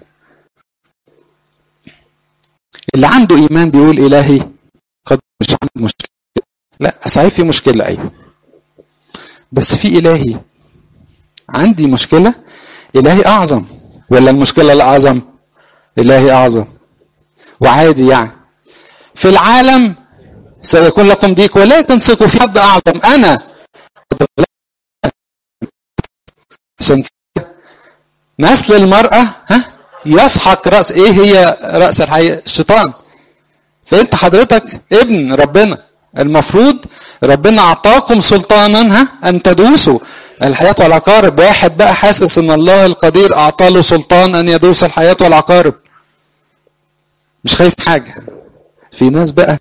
اللي عنده إيمان بيقول إلهي قد مش عنده مشكلة لا صحيح في مشكلة أيوه بس في إلهي عندي مشكلة إلهي أعظم ولا المشكلة الأعظم إلهي أعظم وعادي يعني في العالم سيكون لكم ضيق ولكن ثقوا في حد أعظم أنا عشان كده نسل المرأة ها يسحق رأس إيه هي رأس الحقيقة الشيطان فأنت حضرتك ابن ربنا المفروض ربنا أعطاكم سلطانا ها أن تدوسوا الحياة والعقارب واحد بقى حاسس ان الله القدير اعطى له سلطان ان يدوس الحياة والعقارب مش خايف حاجة في ناس بقى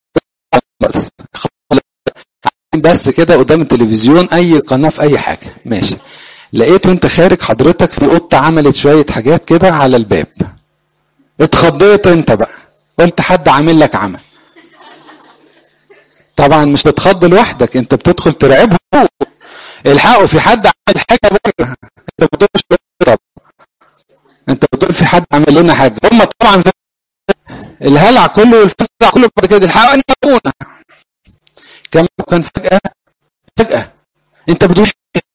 بس كده قدام التلفزيون اي قناة في اي حاجة ماشي لقيت وانت خارج حضرتك في قطة عملت شوية حاجات كده على الباب اتخضيت انت بقى قلت حد عامل لك عمل طبعا مش بتخض لوحدك انت بتدخل تراقبهم الحقوا في حد عمل حاجه بره انت بتقول مش طب انت بتقول في حد عمل لنا حاجه هم طبعا الهلع كله والفزع كله بعد كده الحقوا ان يكون كمان كان فجاه فجاه انت بتقول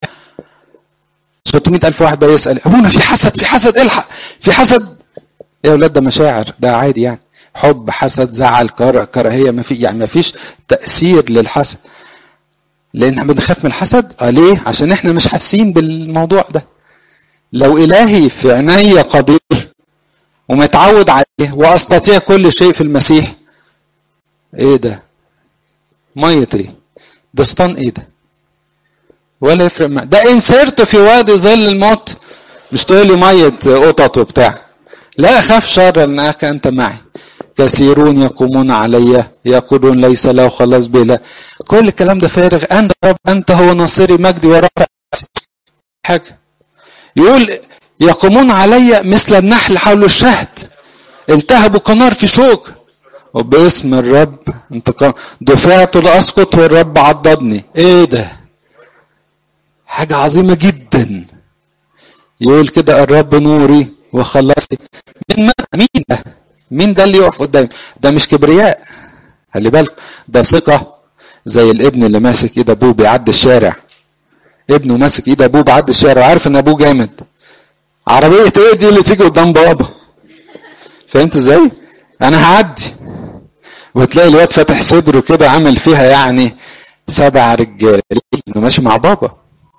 600 ألف واحد بقى يسأل أبونا في حسد في حسد الحق في حسد يا أولاد ده مشاعر ده عادي يعني حب حسد زعل كره كراهيه ما في يعني ما فيش تأثير للحسد لان بنخاف من الحسد اه ليه عشان احنا مش حاسين بالموضوع ده لو الهي في عيني قدير ومتعود عليه واستطيع كل شيء في المسيح ايه ده ميه ايه ده سطان ايه ده ولا يفرق معي ده ان سرت في وادي ظل الموت مش تقول لي ميه قطط وبتاع لا اخاف شر لانك انت معي كثيرون يقومون علي يقولون ليس له خلاص بلا كل الكلام ده فارغ انت رب انت هو ناصري مجدي ورافع حاجه يقول يقومون علي مثل النحل حول الشهد التهبوا كنار في شوك وباسم الرب انتقام دفعت لاسقط والرب عضدني ايه ده حاجه عظيمه جدا يقول كده الرب نوري وخلصي من مين ده مين ده اللي يقف قدامي ده مش كبرياء خلي بالك ده ثقة زي الابن اللي ماسك ايد ابوه بيعدي الشارع ابنه ماسك ايد ابوه بيعدي الشارع عارف ان ابوه جامد عربية ايه دي اللي تيجي قدام بابا فهمت ازاي انا هعدي وتلاقي الواد فاتح صدره كده عامل فيها يعني سبع رجال ماشي مع بابا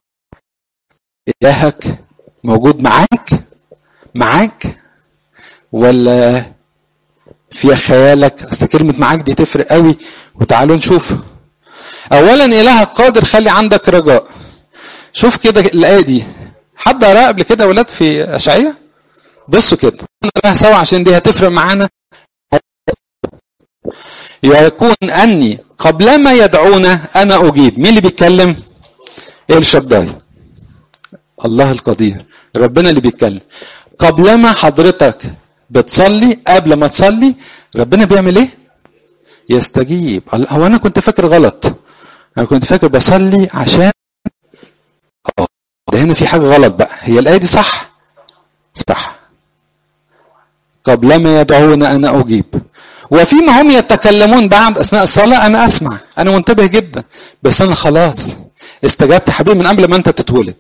الهك موجود معاك معاك ولا فيها خيالك اصل كلمة معاك دي تفرق قوي وتعالوا نشوف اولا الهك قادر خلي عندك رجاء شوف كده الايه دي حد قراها قبل كده يا ولاد في اشعياء بصوا كده نقراها سوا عشان دي هتفرق معانا يكون اني قبلما يدعونا انا اجيب مين اللي بيتكلم ايه الشداي الله القدير ربنا اللي بيتكلم قبلما حضرتك بتصلي قبل ما تصلي ربنا بيعمل ايه يستجيب هو انا كنت فاكر غلط انا كنت فاكر بصلي عشان اه ده هنا في حاجه غلط بقى هي الايه دي صح صح قبلما يدعونا انا اجيب وفيما هم يتكلمون بعد اثناء الصلاه انا اسمع انا منتبه جدا بس انا خلاص استجبت حبيبي من قبل ما انت تتولد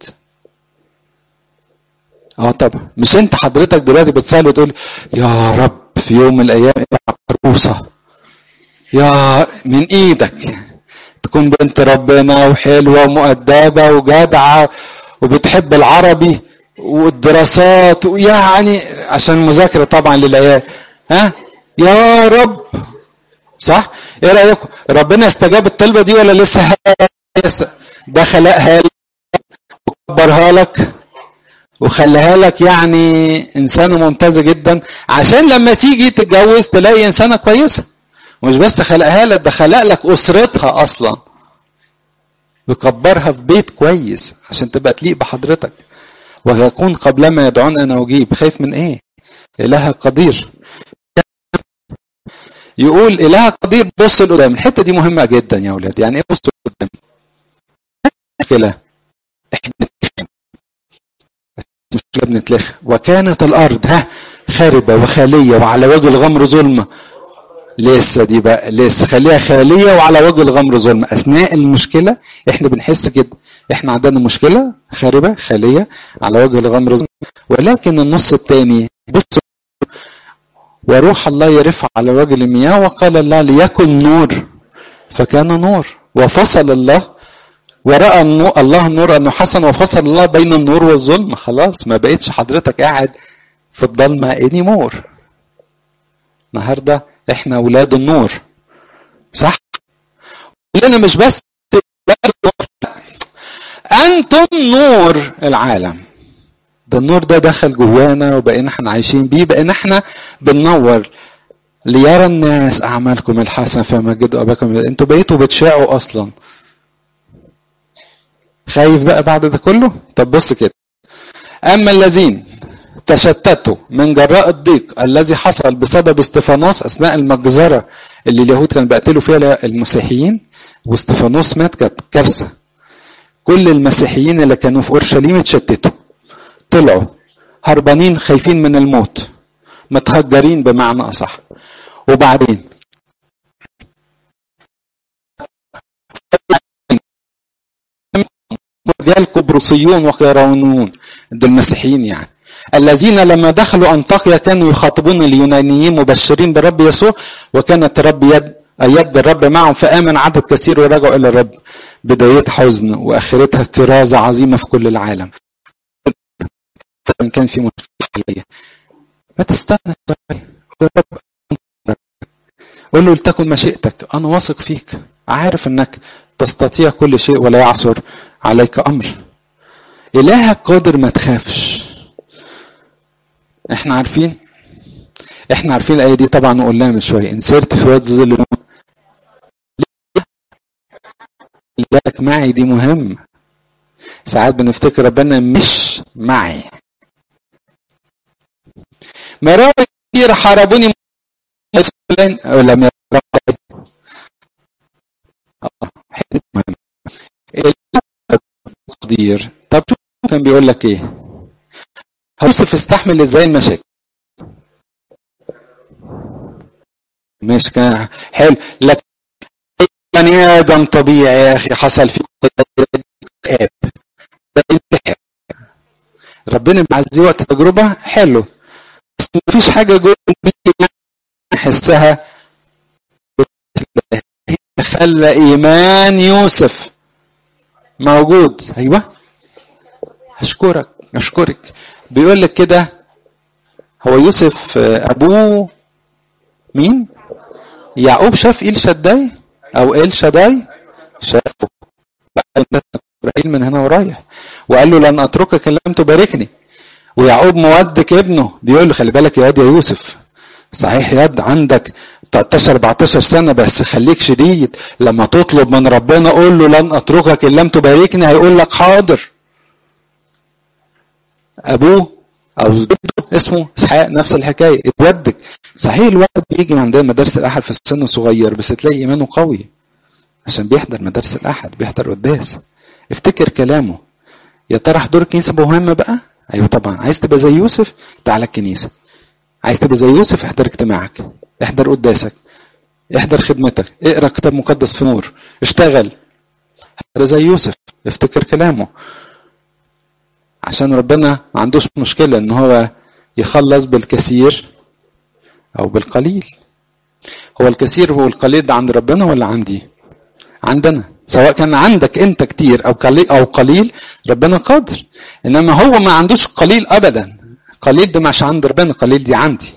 اه طبعا مش انت حضرتك دلوقتي بتصلي وتقول يا رب في يوم من الايام عروسه يا من ايدك تكون بنت ربنا وحلوه ومؤدبه وجدعه وبتحب العربي والدراسات ويعني عشان المذاكره طبعا للعيال ها يا رب صح ايه رايكم ربنا استجاب الطلبه دي ولا لسه لسه ده خلقها لك وكبرها لك وخلاها لك يعني انسانه ممتازه جدا عشان لما تيجي تتجوز تلاقي انسانه كويسه ومش بس خلقها لك ده خلق لك اسرتها اصلا وكبرها في بيت كويس عشان تبقى تليق بحضرتك ويكون قبل ما يدعون انا اجيب خايف من ايه اله قدير يقول اله قدير بص لقدام الحته دي مهمه جدا يا اولاد يعني ايه بص لقدام مشكله احنا مشكله بنتلخ وكانت الارض ها خاربه وخاليه وعلى وجه الغمر ظلمه لسه دي بقى لسه خليها خاليه وعلى وجه الغمر ظلمه اثناء المشكله احنا بنحس كده احنا عندنا مشكله خاربه خاليه على وجه الغمر ظلمه ولكن النص الثاني بص وروح الله يرفع على وجه المياه وقال الله ليكن نور فكان نور وفصل الله ورأى الله النور أنه حسن وفصل الله بين النور والظلم خلاص ما بقتش حضرتك قاعد في الضلمة اني مور النهاردة احنا أولاد النور صح لنا مش بس أنتم نور العالم ده النور ده دخل جوانا وبقينا احنا عايشين بيه بقينا احنا بننور ليرى الناس اعمالكم الحسنه فمجدوا اباكم انتوا بقيتوا بتشاعوا اصلا خايف بقى بعد ده كله طب بص كده اما الذين تشتتوا من جراء الضيق الذي حصل بسبب استفانوس اثناء المجزره اللي اليهود كانوا بيقتلوا فيها المسيحيين واستفانوس مات كانت كارثه كل المسيحيين اللي كانوا في اورشليم اتشتتوا طلعوا هربانين خايفين من الموت متهجرين بمعنى اصح وبعدين رجال قبرصيون وقيرانيون دول المسيحيين يعني الذين لما دخلوا انطاكيا كانوا يخاطبون اليونانيين مبشرين برب يسوع وكانت رب يد يد الرب معهم فامن عدد كثير ورجعوا الى الرب بدايه حزن واخرتها كرازه عظيمه في كل العالم ان كان في مشكله حاليه ما تستنى قول له لتكن مشيئتك انا واثق فيك عارف انك تستطيع كل شيء ولا يعثر عليك امر الهك قادر ما تخافش احنا عارفين احنا عارفين الايه دي طبعا وقلناها من شويه ان سرت في وادي ظل الموت لك معي دي مهم ساعات بنفتكر ربنا مش معي مرار كتير حاربوني ولا مرار حته مهمه تقدير طب شوف كان بيقول لك ايه يوسف استحمل ازاي المشاكل مش كان حلو لكن بني ادم طبيعي يا اخي حصل فيه اكتئاب ربنا معزيه وقت التجربه حلو بس مفيش حاجه جوه نحسها خلى ايمان يوسف موجود ايوه اشكرك اشكرك بيقول لك كده هو يوسف ابوه مين يعقوب شاف ايل شداي او ايل شداي شافه اسرائيل من هنا ورايح وقال له لن اتركك ان لم تباركني ويعقوب مودك ابنه بيقول له خلي بالك يا واد يا يوسف صحيح ياد عندك 13 14 سنه بس خليك شديد لما تطلب من ربنا قول له لن اتركك ان لم تباركني هيقول لك حاضر ابوه او جده اسمه اسحاق نفس الحكايه اتودك صحيح الولد بيجي من عندنا مدارس الاحد في السن صغير بس تلاقي ايمانه قوي عشان بيحضر مدارس الاحد بيحضر قداس افتكر كلامه يا ترى حضور الكنيسه مهم بقى ايوه طبعا عايز تبقى زي يوسف تعالى الكنيسه عايز تبقى زي يوسف احضر اجتماعك احضر قداسك احضر خدمتك اقرا كتاب مقدس في نور اشتغل هذا زي يوسف افتكر كلامه عشان ربنا ما عندوش مشكلة ان هو يخلص بالكثير او بالقليل هو الكثير هو القليل ده عند ربنا ولا عندي عندنا سواء كان عندك انت كتير او قليل او قليل ربنا قادر انما هو ما عندوش قليل ابدا قليل ده مش عند ربنا قليل دي عندي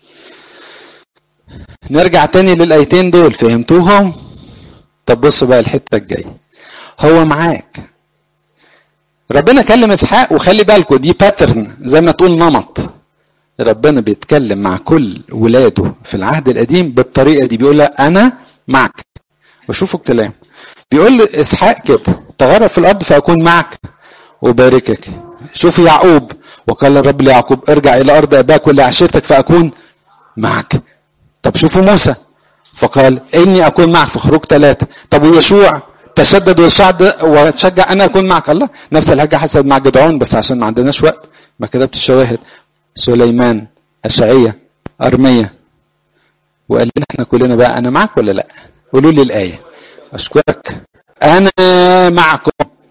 نرجع تاني للايتين دول فهمتوهم طب بصوا بقى الحته الجايه هو معاك ربنا كلم اسحاق وخلي بالكم دي باترن زي ما تقول نمط ربنا بيتكلم مع كل ولاده في العهد القديم بالطريقه دي بيقول لا انا معك وشوفوا الكلام بيقول لاسحاق كده تغرب في الارض فاكون معك وباركك شوف يعقوب وقال الرب ليعقوب ارجع الى ارض اباك ولعشيرتك فاكون معك طب شوفوا موسى فقال اني اكون معك في خروج ثلاثه طب ويشوع تشدد وشعد وتشجع انا اكون معك الله نفس الحاجه حصلت مع جدعون بس عشان ما عندناش وقت ما كتبت الشواهد سليمان اشعية ارمية وقال لنا احنا كلنا بقى انا معك ولا لا قولوا لي الايه اشكرك انا معكم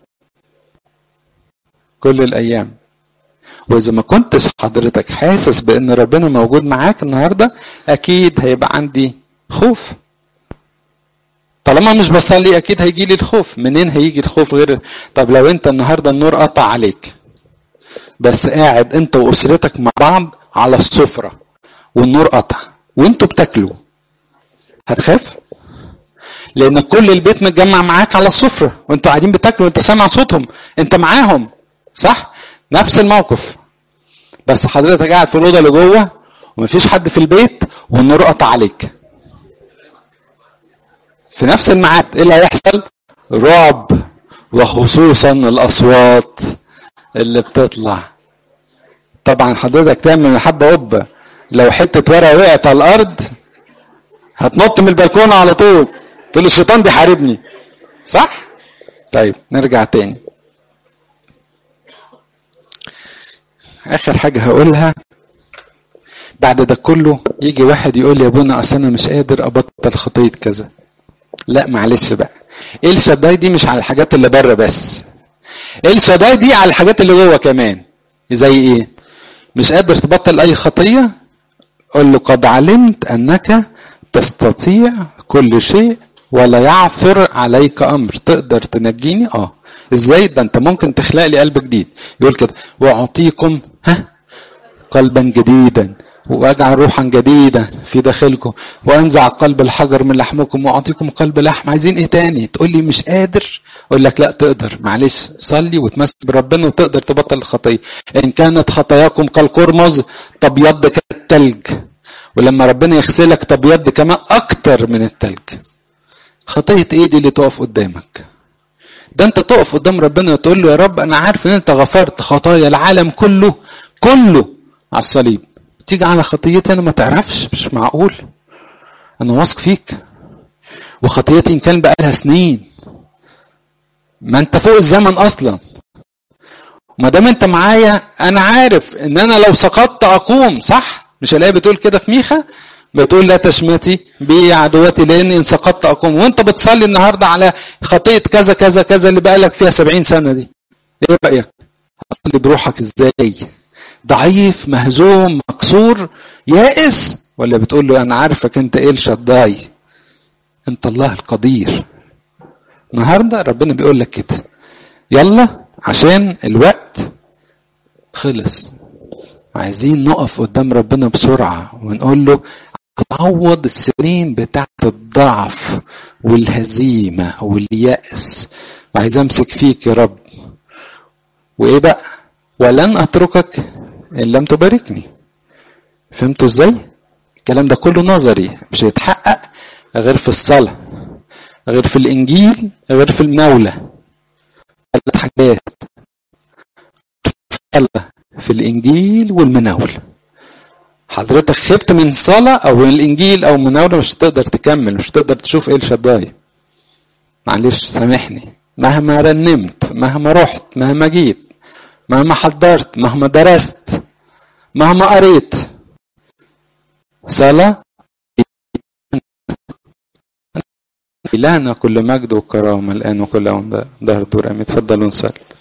كل الايام واذا ما كنتش حضرتك حاسس بان ربنا موجود معاك النهارده اكيد هيبقى عندي خوف طالما مش بصلي اكيد هيجي لي الخوف منين هيجي الخوف غير طب لو انت النهارده النور قطع عليك بس قاعد انت واسرتك مع بعض على السفره والنور قطع وانتوا بتاكلوا هتخاف لان كل البيت متجمع معاك على السفره وانتوا قاعدين بتاكلوا وانت سامع صوتهم انت معاهم صح نفس الموقف بس حضرتك قاعد في الاوضه اللي جوه ومفيش حد في البيت والنور قطع عليك في نفس الميعاد ايه اللي هيحصل رعب وخصوصا الاصوات اللي بتطلع طبعا حضرتك تعمل حبه قبه لو حته ورقه وقعت على الارض هتنط من البلكونه على طول تقول الشيطان بيحاربني صح طيب نرجع تاني اخر حاجه هقولها بعد ده كله يجي واحد يقول لي يا ابونا اصل انا مش قادر ابطل خطيه كذا لا معلش بقى ايه الشداي دي مش على الحاجات اللي بره بس الشداي دي على الحاجات اللي جوه كمان زي ايه مش قادر تبطل اي خطيه قل له قد علمت انك تستطيع كل شيء ولا يعثر عليك امر تقدر تنجيني اه ازاي ده انت ممكن تخلق لي قلب جديد يقول كده واعطيكم ها قلبا جديدا واجعل روحا جديدا في داخلكم وانزع قلب الحجر من لحمكم واعطيكم قلب لحم عايزين ايه تاني تقول لي مش قادر اقول لك لا تقدر معلش صلي وتمسك بربنا وتقدر تبطل الخطيه ان كانت خطاياكم كالقرمز تبيض كالثلج ولما ربنا يغسلك تبيض كمان اكتر من الثلج خطيه ايه دي اللي تقف قدامك ده انت تقف قدام ربنا وتقول له يا رب انا عارف ان انت غفرت خطايا العالم كله كله على الصليب تيجي على خطيتي انا ما تعرفش مش معقول انا واثق فيك وخطيتي ان كان بقالها سنين ما انت فوق الزمن اصلا ما دام انت معايا انا عارف ان انا لو سقطت اقوم صح مش الاقي بتقول كده في ميخا بتقول لا تشمتي بي عدوتي لاني ان سقطت اقوم وانت بتصلي النهارده على خطيه كذا كذا كذا اللي بقالك فيها سبعين سنه دي ايه رايك هتصلي بروحك ازاي ضعيف مهزوم مكسور يائس ولا بتقول له انا عارفك انت ايه الشداي انت الله القدير النهارده ربنا بيقول لك كده يلا عشان الوقت خلص عايزين نقف قدام ربنا بسرعه ونقول له تعوض السنين بتاعت الضعف والهزيمه واليأس وعايز امسك فيك يا رب وايه بقى ولن اتركك ان لم تباركني فهمتوا ازاي الكلام ده كله نظري مش هيتحقق غير في الصلاه غير في الانجيل غير في المناوله ثلاث حاجات الصلاه في الانجيل والمناوله حضرتك خبت من الصلاه او من الانجيل او المناوله مش هتقدر تكمل مش هتقدر تشوف ايه الشداي معلش سامحني مهما رنمت مهما رحت مهما جيت مهما حضرت مهما درست مهما قريت صلاة إلهنا كل مجد وكرامة الآن وكل يوم دهر دور أمين اتفضلوا نصلي